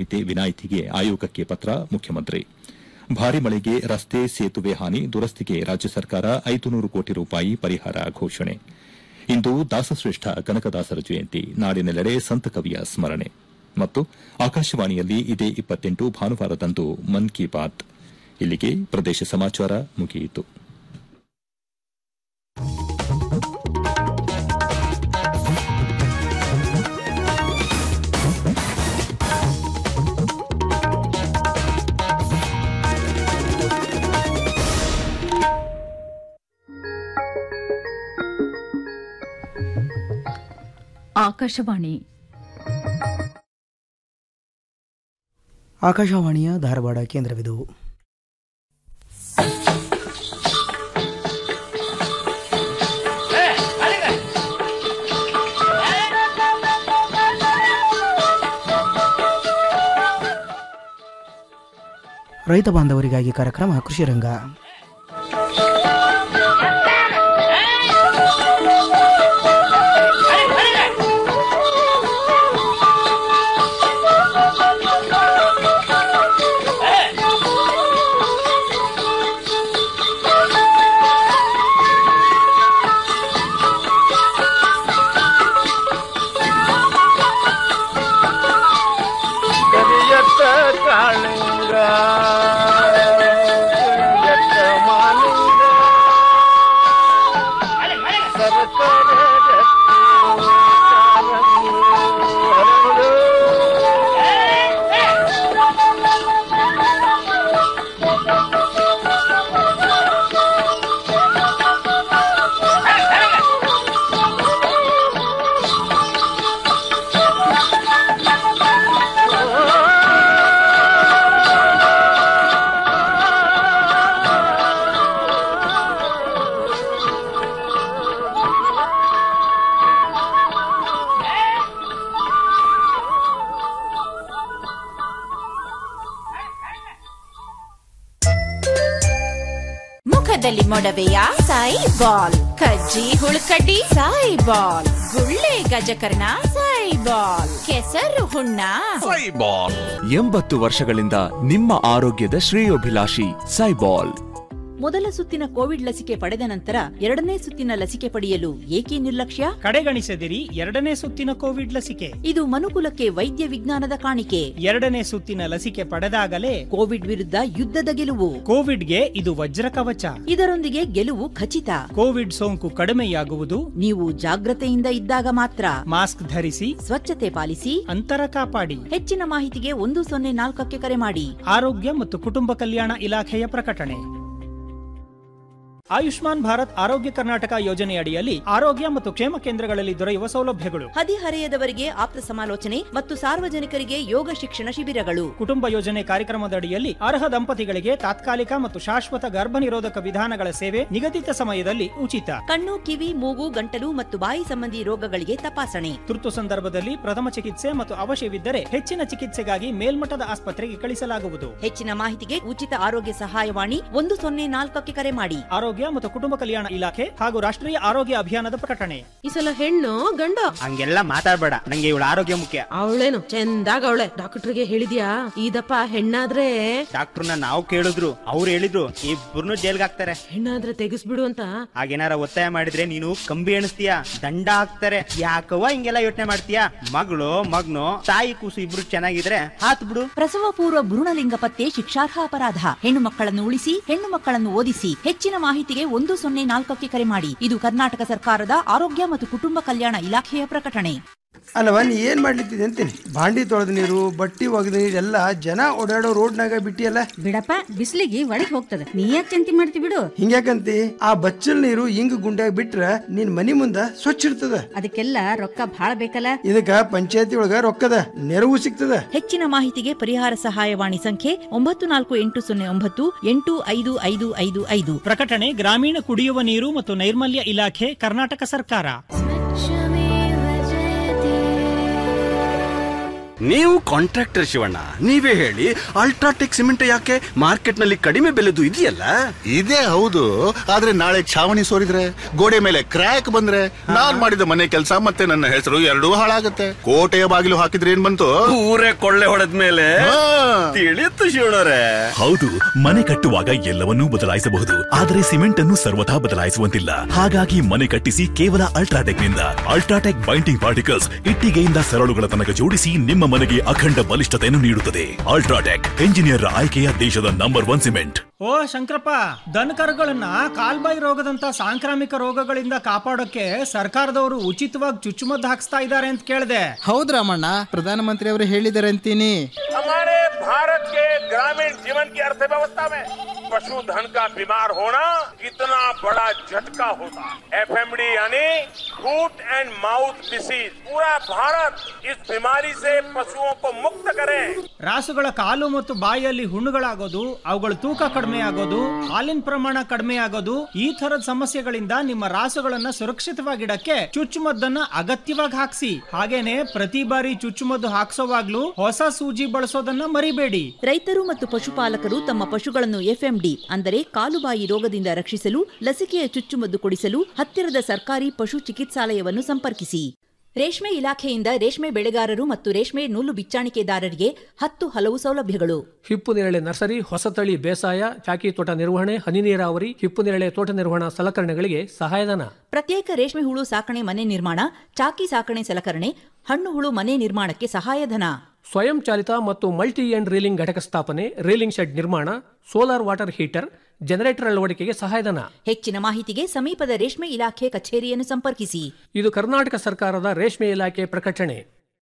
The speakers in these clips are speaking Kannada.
ಸಂಹಿತೆ ವಿನಾಯಿತಿಗೆ ಆಯೋಗಕ್ಕೆ ಪತ್ರ ಮುಖ್ಯಮಂತ್ರಿ ಭಾರಿ ಮಳೆಗೆ ರಸ್ತೆ ಸೇತುವೆ ಹಾನಿ ದುರಸ್ತಿಗೆ ರಾಜ್ಯ ಸರ್ಕಾರ ಐದು ನೂರು ಕೋಟಿ ರೂಪಾಯಿ ಪರಿಹಾರ ಘೋಷಣೆ ಇಂದು ದಾಸಶ್ರೇಷ್ಠ ಕನಕದಾಸರ ಜಯಂತಿ ನಾಡಿನೆಲ್ಲೆಡೆ ಸಂತಕವಿಯ ಸ್ಮರಣೆ ಮತ್ತು ಆಕಾಶವಾಣಿಯಲ್ಲಿ ಇದೇ ಇಪ್ಪತ್ತೆಂಟು ಭಾನುವಾರದಂದು ಮನ್ ಕಿ ಬಾತ್ ಇಲ್ಲಿಗೆ ಪ್ರದೇಶ ಸಮಾಚಾರ ಮುಗಿಯಿತು ಆಕಾಶವಾಣಿ ಆಕಾಶವಾಣಿಯ ಧಾರವಾಡ ಕೇಂದ್ರವಿದು ರೈತ ಬಾಂಧವರಿಗಾಗಿ ಕಾರ್ಯಕ್ರಮ ಕೃಷಿ ರಂಗ ಕರಿಯತ್ತ ಕಾಳಿಂಗ ಕರಿಯತ್ತ ಮಾಲಿಂಗ ಸರಸರ ರತ್ನ ಕಾರಂಗಿ ಹರಡು. ಮುಖದಲ್ಲಿ ಮೊಡವೆಯ ಸಾಯಿ ಬಾಲ್ ಕಜ್ಜಿ ಹುಳುಕಡ್ಡಿ ಸಾಯಿ ಬಾಲ್ ಗುಳ್ಳೆ ಗಜಕರ್ಣ ಸಾಯಿ ಬಾಲ್ ಕೆಸರು ಹುಣ್ಣ ಎಂಬತ್ತು ವರ್ಷಗಳಿಂದ ನಿಮ್ಮ ಆರೋಗ್ಯದ ಶ್ರೇಯೋಭಿಲಾಷಿ ಸೈಬಾಲ್ ಮೊದಲ ಸುತ್ತಿನ ಕೋವಿಡ್ ಲಸಿಕೆ ಪಡೆದ ನಂತರ ಎರಡನೇ ಸುತ್ತಿನ ಲಸಿಕೆ ಪಡೆಯಲು ಏಕೆ ನಿರ್ಲಕ್ಷ್ಯ ಕಡೆಗಣಿಸದಿರಿ ಎರಡನೇ ಸುತ್ತಿನ ಕೋವಿಡ್ ಲಸಿಕೆ ಇದು ಮನುಕುಲಕ್ಕೆ ವೈದ್ಯ ವಿಜ್ಞಾನದ ಕಾಣಿಕೆ ಎರಡನೇ ಸುತ್ತಿನ ಲಸಿಕೆ ಪಡೆದಾಗಲೇ ಕೋವಿಡ್ ವಿರುದ್ಧ ಯುದ್ಧದ ಗೆಲುವು ಕೋವಿಡ್ಗೆ ಇದು ವಜ್ರ ಕವಚ ಇದರೊಂದಿಗೆ ಗೆಲುವು ಖಚಿತ ಕೋವಿಡ್ ಸೋಂಕು ಕಡಿಮೆಯಾಗುವುದು ನೀವು ಜಾಗ್ರತೆಯಿಂದ ಇದ್ದಾಗ ಮಾತ್ರ ಮಾಸ್ಕ್ ಧರಿಸಿ ಸ್ವಚ್ಛತೆ ಪಾಲಿಸಿ ಅಂತರ ಕಾಪಾಡಿ ಹೆಚ್ಚಿನ ಮಾಹಿತಿಗೆ ಒಂದು ಸೊನ್ನೆ ನಾಲ್ಕಕ್ಕೆ ಕರೆ ಮಾಡಿ ಆರೋಗ್ಯ ಮತ್ತು ಕುಟುಂಬ ಕಲ್ಯಾಣ ಇಲಾಖೆಯ ಪ್ರಕಟಣೆ ಆಯುಷ್ಮಾನ್ ಭಾರತ್ ಆರೋಗ್ಯ ಕರ್ನಾಟಕ ಯೋಜನೆಯಡಿಯಲ್ಲಿ ಆರೋಗ್ಯ ಮತ್ತು ಕ್ಷೇಮ ಕೇಂದ್ರಗಳಲ್ಲಿ ದೊರೆಯುವ ಸೌಲಭ್ಯಗಳು ಹದಿಹರೆಯದವರಿಗೆ ಆಪ್ತ ಸಮಾಲೋಚನೆ ಮತ್ತು ಸಾರ್ವಜನಿಕರಿಗೆ ಯೋಗ ಶಿಕ್ಷಣ ಶಿಬಿರಗಳು ಕುಟುಂಬ ಯೋಜನೆ ಕಾರ್ಯಕ್ರಮದಡಿಯಲ್ಲಿ ಅರ್ಹ ದಂಪತಿಗಳಿಗೆ ತಾತ್ಕಾಲಿಕ ಮತ್ತು ಶಾಶ್ವತ ಗರ್ಭ ನಿರೋಧಕ ವಿಧಾನಗಳ ಸೇವೆ ನಿಗದಿತ ಸಮಯದಲ್ಲಿ ಉಚಿತ ಕಣ್ಣು ಕಿವಿ ಮೂಗು ಗಂಟಲು ಮತ್ತು ಬಾಯಿ ಸಂಬಂಧಿ ರೋಗಗಳಿಗೆ ತಪಾಸಣೆ ತುರ್ತು ಸಂದರ್ಭದಲ್ಲಿ ಪ್ರಥಮ ಚಿಕಿತ್ಸೆ ಮತ್ತು ಅವಶ್ಯವಿದ್ದರೆ ಹೆಚ್ಚಿನ ಚಿಕಿತ್ಸೆಗಾಗಿ ಮೇಲ್ಮಟ್ಟದ ಆಸ್ಪತ್ರೆಗೆ ಕಳಿಸಲಾಗುವುದು ಹೆಚ್ಚಿನ ಮಾಹಿತಿಗೆ ಉಚಿತ ಆರೋಗ್ಯ ಸಹಾಯವಾಣಿ ಒಂದು ಸೊನ್ನೆ ನಾಲ್ಕಕ್ಕೆ ಕರೆ ಮಾಡಿ ಆರೋಗ್ಯ ಮತ್ತು ಕುಟುಂಬ ಕಲ್ಯಾಣ ಇಲಾಖೆ ಹಾಗೂ ರಾಷ್ಟ್ರೀಯ ಆರೋಗ್ಯ ಅಭಿಯಾನದ ಪ್ರಕಟಣೆ ಈ ಸಲ ಹೆಣ್ಣು ಗಂಡ ಹಂಗೆಲ್ಲ ಮಾತಾಡ್ಬೇಡ ನಂಗೆ ಇವಳ ಆರೋಗ್ಯ ಮುಖ್ಯ ಅವಳೇನು ಚಂದಾಗ ಅವಳೆ ಡಾಕ್ಟರ್ಗೆ ಹೇಳಿದ್ಯಾ ಇದಪ್ಪ ಹೆಣ್ಣಾದ್ರೆ ಡಾಕ್ಟರ್ನ ನಾವು ಕೇಳಿದ್ರು ಅವ್ರು ಹೇಳಿದ್ರು ಇಬ್ಬರನ್ನು ಜೈಲ್ಗೆ ಹಾಕ್ತಾರೆ ಹೆಣ್ಣಾದ್ರೆ ತೆಗಿಸ್ಬಿಡು ಅಂತ ಹಾಗೇನಾರ ಒತ್ತಾಯ ಮಾಡಿದ್ರೆ ನೀನು ಕಂಬಿ ಎಣಿಸ್ತೀಯ ದಂಡ ಹಾಕ್ತಾರೆ ಯಾಕವ್ವ ಹಿಂಗೆಲ್ಲ ಯೋಚನೆ ಮಾಡ್ತೀಯ ಮಗಳು ಮಗ್ನು ತಾಯಿ ಕೂಸು ಇಬ್ರು ಚೆನ್ನಾಗಿದ್ರೆ ಹಾತ್ ಬಿಡು ಪ್ರಸವ ಪೂರ್ವ ಭ್ರೂಣಲಿಂಗ ಪತ್ತೆ ಶಿಕ್ಷಾರ್ಹ ಅಪರಾಧ ಹೆಣ್ಣು ಮಕ್ಕಳನ್ನು ಉಳಿಸಿ ಹೆಣ್ಣು ಮಕ್ಕಳನ್ನು ಓದಿಸಿ ಹೆಚ್ಚಿನ ಮಾಹಿತಿಗೆ ಒಂದು ಸೊನ್ನೆ ನಾಲ್ಕಕ್ಕೆ ಕರೆ ಮಾಡಿ ಇದು ಕರ್ನಾಟಕ ಸರ್ಕಾರದ ಆರೋಗ್ಯ ಮತ್ತು ಕುಟುಂಬ ಕಲ್ಯಾಣ ಇಲಾಖೆಯ ಪ್ರಕಟಣೆ ಅಲ್ಲವ ನೀ ಏನ್ ಮಾಡ್ಲಿತ್ತಿದೆ ಅಂತೀನಿ ಬಾಂಡಿ ತೊಳೆದ ನೀರು ಬಟ್ಟಿ ಒಗೆದ ನೀರು ಎಲ್ಲ ಜನ ಓಡಾಡೋ ರೋಡ್ನಾಗ ಬಿಟ್ಟಿಯಲ್ಲ ಬಿಡಪ್ಪ ಬಿಸಿಲಿಗೆ ಒಳಗ್ ಹೋಗ್ತದ ನೀ ಯಾಕೆ ಚಿಂತೆ ಮಾಡ್ತಿ ಬಿಡು ಹಿಂಗ್ಯಾಕಂತಿ ಆ ಬಚ್ಚಲ್ ನೀರು ಹಿಂಗ್ ಗುಂಡ್ಯಾಗ ಬಿಟ್ರ ನಿನ್ ಮನಿ ಮುಂದ ಸ್ವಚ್ಛ ಇರ್ತದ ಅದಕ್ಕೆಲ್ಲ ರೊಕ್ಕ ಭಾಳ ಬೇಕಲ್ಲ ಇದಕ್ಕ ಪಂಚಾಯತಿ ಒಳಗ ರೊಕ್ಕದ ನೆರವು ಸಿಗ್ತದ ಹೆಚ್ಚಿನ ಮಾಹಿತಿಗೆ ಪರಿಹಾರ ಸಹಾಯವಾಣಿ ಸಂಖ್ಯೆ ಒಂಬತ್ತು ನಾಲ್ಕು ಎಂಟು ಸೊನ್ನೆ ಒಂಬತ್ತು ಎಂಟು ಐದು ಐದು ಐದು ಐದು ಪ್ರಕಟಣೆ ಗ್ರಾಮೀಣ ಕುಡಿಯುವ ನೀರು ಮತ್ತು ನೈರ್ಮಲ್ಯ ಇಲಾಖೆ ಕರ್ನಾಟಕ ಸರ್ಕಾರ ನೀವು ಕಾಂಟ್ರಾಕ್ಟರ್ ಶಿವಣ್ಣ ನೀವೇ ಹೇಳಿ ಅಲ್ಟ್ರಾಟೆಕ್ ಸಿಮೆಂಟ್ ಯಾಕೆ ಮಾರ್ಕೆಟ್ ನಲ್ಲಿ ಕಡಿಮೆ ಬೆಲೆದು ಇದೆಯಲ್ಲ ಇದೇ ಹೌದು ಆದ್ರೆ ನಾಳೆ ಛಾವಣಿ ಸೋರಿದ್ರೆ ಗೋಡೆ ಮೇಲೆ ಕ್ರ್ಯಾಕ್ ಬಂದ್ರೆ ನಾನ್ ಮಾಡಿದ ಮನೆ ಕೆಲಸ ಮತ್ತೆ ನನ್ನ ಹೆಸರು ಎರಡೂ ಹಾಳಾಗತ್ತೆ ಕೋಟೆಯ ಬಾಗಿಲು ಹಾಕಿದ್ರೆ ಏನ್ ಬಂತು ಊರೇ ಕೊಳ್ಳೆ ಹೊಡೆದ ಮೇಲೆ ತಿಳಿಯುತ್ತು ಶಿವಣ್ಣರೇ ಹೌದು ಮನೆ ಕಟ್ಟುವಾಗ ಎಲ್ಲವನ್ನೂ ಬದಲಾಯಿಸಬಹುದು ಆದರೆ ಸಿಮೆಂಟ್ ಅನ್ನು ಸರ್ವಥಾ ಬದಲಾಯಿಸುವಂತಿಲ್ಲ ಹಾಗಾಗಿ ಮನೆ ಕಟ್ಟಿಸಿ ಕೇವಲ ಅಲ್ಟ್ರಾಟೆಕ್ ನಿಂದ ಅಲ್ಟ್ರಾಟೆಕ್ ಬೈಂಡಿಂಗ್ ಪಾರ್ಟಿಕಲ್ಸ್ ಇಟ್ಟಿಗೆಯಿಂದ ಸರಳುಗಳ ತನಕ ಜೋಡಿಸಿ ನಿಮ್ಮ ಮನೆಗೆ ಅಖಂಡ ಬಲಿಷ್ಠತೆಯನ್ನು ನೀಡುತ್ತದೆ ಅಲ್ಟ್ರಾಟೆಕ್ ಎಂಜಿನಿಯರ್ ಆಯ್ಕೆಯ ದೇಶದ ನಂಬರ್ ಒನ್ ಸಿಮೆಂಟ್ ಓ ಶಂಕರಪ್ಪ ದನಕರುಗಳನ್ನ ಕಾಲ್ಬಾಯಿ ರೋಗದಂತ ಸಾಂಕ್ರಾಮಿಕ ರೋಗಗಳಿಂದ ಕಾಪಾಡೋಕೆ ಸರ್ಕಾರದವರು ಉಚಿತವಾಗಿ ಚುಚ್ಚುಮದ್ದು ಹಾಕ್ಸ್ತಾ ಇದ್ದಾರೆ ಅಂತ ಕೇಳಿದೆ ಹೌದ್ ರಾಮಣ್ಣ ಪ್ರಧಾನಮಂತ್ರಿ ಅವರು ಹೇಳಿದ್ದಾರೆ ಅಂತೀನಿ हमारे भारत के ग्रामीण जीवन की अर्थव्यवस्था में पशुधन का बीमार होना कितना बड़ा झटका होता है एफएमडी यानी फूट एंड माउथ डिसीज पूरा भारत इस बीमारी से पशुओं को मुक्त करे ರಾಸುಗಳ ಕಾಲು ಮತ್ತು ಬಾಯಿಯಲ್ಲಿ ಹುಣ್ಣುಗಳಾಗೋದು ಅವುಗಳ ತೂಕ ಕಡಿಮೆ ಆಗೋದು ಹಾಲಿನ ಪ್ರಮಾಣ ಕಡಿಮೆ ಆಗೋದು ಈ ತರದ ಸಮಸ್ಯೆಗಳಿಂದ ನಿಮ್ಮ ರಾಸುಗಳನ್ನ ಸುರಕ್ಷಿತವಾಗಿಡಕ್ಕೆ ಚುಚ್ಚುಮದ್ದನ್ನ ಅಗತ್ಯವಾಗಿ ಹಾಕ್ಸಿ ಹಾಗೇನೆ ಪ್ರತಿ ಬಾರಿ ಚುಚ್ಚುಮದ್ದು ಹಾಕ್ಸೋವಾಗ್ಲೂ ಹೊಸ ಸೂಜಿ ಬಳಸೋದನ್ನ ಮರಿಬೇಡಿ ರೈತರು ಮತ್ತು ಪಶುಪಾಲಕರು ತಮ್ಮ ಪಶುಗಳನ್ನು ಎಫ್ಎಂಡಿ ಅಂದರೆ ಕಾಲುಬಾಯಿ ರೋಗದಿಂದ ರಕ್ಷಿಸಲು ಲಸಿಕೆಯ ಚುಚ್ಚುಮದ್ದು ಕೊಡಿಸಲು ಹತ್ತಿರದ ಸರ್ಕಾರಿ ಪಶು ಚಿಕಿತ್ಸಾಲಯವನ್ನು ಸಂಪರ್ಕಿಸಿ ರೇಷ್ಮೆ ಇಲಾಖೆಯಿಂದ ರೇಷ್ಮೆ ಬೆಳೆಗಾರರು ಮತ್ತು ರೇಷ್ಮೆ ನೂಲು ಬಿಚ್ಚಾಣಿಕೆದಾರರಿಗೆ ಹತ್ತು ಹಲವು ಸೌಲಭ್ಯಗಳು ಹಿಪ್ಪು ನೇರಳೆ ನರ್ಸರಿ ಹೊಸತಳಿ ಬೇಸಾಯ ಚಾಕಿ ತೋಟ ನಿರ್ವಹಣೆ ಹನಿ ನೀರಾವರಿ ಹಿಪ್ಪು ನೇರಳೆ ತೋಟ ನಿರ್ವಹಣಾ ಸಲಕರಣೆಗಳಿಗೆ ಸಹಾಯಧನ ಪ್ರತ್ಯೇಕ ರೇಷ್ಮೆ ಹುಳು ಸಾಕಣೆ ಮನೆ ನಿರ್ಮಾಣ ಚಾಕಿ ಸಾಕಣೆ ಸಲಕರಣೆ ಹಣ್ಣು ಹುಳು ಮನೆ ನಿರ್ಮಾಣಕ್ಕೆ ಸಹಾಯಧನ ಸ್ವಯಂ ಚಾಲಿತ ಮತ್ತು ಮಲ್ಟಿ ಎಂಡ್ ರೀಲಿಂಗ್ ಘಟಕ ಸ್ಥಾಪನೆ ರೀಲಿಂಗ್ ಶೆಡ್ ನಿರ್ಮಾಣ ಸೋಲಾರ್ ವಾಟರ್ ಹೀಟರ್ ಜನರೇಟರ್ ಅಳವಡಿಕೆಗೆ ಸಹಾಯಧನ ಹೆಚ್ಚಿನ ಮಾಹಿತಿಗೆ ಸಮೀಪದ ರೇಷ್ಮೆ ಇಲಾಖೆ ಕಚೇರಿಯನ್ನು ಸಂಪರ್ಕಿಸಿ ಇದು ಕರ್ನಾಟಕ ಸರ್ಕಾರದ ರೇಷ್ಮೆ ಇಲಾಖೆ ಪ್ರಕಟಣೆ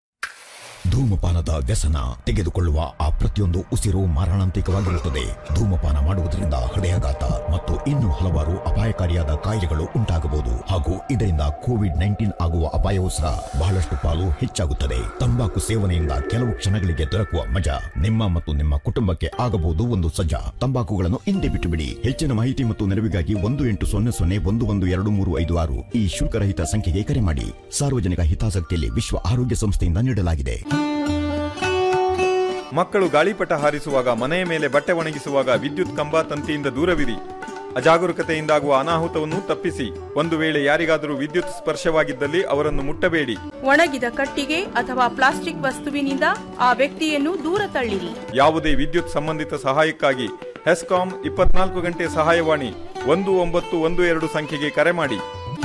ಧೂಮಪಾನದ ವ್ಯಸನ ತೆಗೆದುಕೊಳ್ಳುವ ಆ ಪ್ರತಿಯೊಂದು ಉಸಿರು ಮಾರಣಾಂತಿಕವಾಗಿರುತ್ತದೆ ಧೂಮಪಾನ ಮಾಡುವುದರಿಂದ ಹೃದಯಾಘಾತ ಮತ್ತು ಇನ್ನೂ ಹಲವಾರು ಅಪಾಯಕಾರಿಯಾದ ಕಾಯಿಲೆಗಳು ಉಂಟಾಗಬಹುದು ಹಾಗೂ ಇದರಿಂದ ಕೋವಿಡ್ ನೈನ್ಟೀನ್ ಆಗುವ ಅಪಾಯವೂ ಸಹ ಬಹಳಷ್ಟು ಪಾಲು ಹೆಚ್ಚಾಗುತ್ತದೆ ತಂಬಾಕು ಸೇವನೆಯಿಂದ ಕೆಲವು ಕ್ಷಣಗಳಿಗೆ ದೊರಕುವ ಮಜಾ ನಿಮ್ಮ ಮತ್ತು ನಿಮ್ಮ ಕುಟುಂಬಕ್ಕೆ ಆಗಬಹುದು ಒಂದು ಸಜ್ಜಾ ತಂಬಾಕುಗಳನ್ನು ಹಿಂದೆ ಬಿಟ್ಟು ಬಿಡಿ ಹೆಚ್ಚಿನ ಮಾಹಿತಿ ಮತ್ತು ನೆರವಿಗಾಗಿ ಒಂದು ಎಂಟು ಸೊನ್ನೆ ಸೊನ್ನೆ ಒಂದು ಒಂದು ಎರಡು ಮೂರು ಐದು ಆರು ಈ ಶುಲ್ಕರಹಿತ ಸಂಖ್ಯೆಗೆ ಕರೆ ಮಾಡಿ ಸಾರ್ವಜನಿಕ ಹಿತಾಸಕ್ತಿಯಲ್ಲಿ ವಿಶ್ವ ಆರೋಗ್ಯ ಸಂಸ್ಥೆಯಿಂದ ನೀಡಲಾಗಿದೆ ಮಕ್ಕಳು ಗಾಳಿಪಟ ಹಾರಿಸುವಾಗ ಮನೆಯ ಮೇಲೆ ಬಟ್ಟೆ ಒಣಗಿಸುವಾಗ ವಿದ್ಯುತ್ ಕಂಬ ತಂತಿಯಿಂದ ದೂರವಿರಿ ಅಜಾಗರೂಕತೆಯಿಂದಾಗುವ ಅನಾಹುತವನ್ನು ತಪ್ಪಿಸಿ ಒಂದು ವೇಳೆ ಯಾರಿಗಾದರೂ ವಿದ್ಯುತ್ ಸ್ಪರ್ಶವಾಗಿದ್ದಲ್ಲಿ ಅವರನ್ನು ಮುಟ್ಟಬೇಡಿ ಒಣಗಿದ ಕಟ್ಟಿಗೆ ಅಥವಾ ಪ್ಲಾಸ್ಟಿಕ್ ವಸ್ತುವಿನಿಂದ ಆ ವ್ಯಕ್ತಿಯನ್ನು ದೂರ ತಳ್ಳಿರಿ ಯಾವುದೇ ವಿದ್ಯುತ್ ಸಂಬಂಧಿತ ಸಹಾಯಕ್ಕಾಗಿ ಹೆಸ್ಕಾಂ ಇಪ್ಪತ್ನಾಲ್ಕು ಗಂಟೆ ಸಹಾಯವಾಣಿ ಒಂದು ಒಂಬತ್ತು ಒಂದು ಎರಡು ಸಂಖ್ಯೆಗೆ ಕರೆ ಮಾಡಿ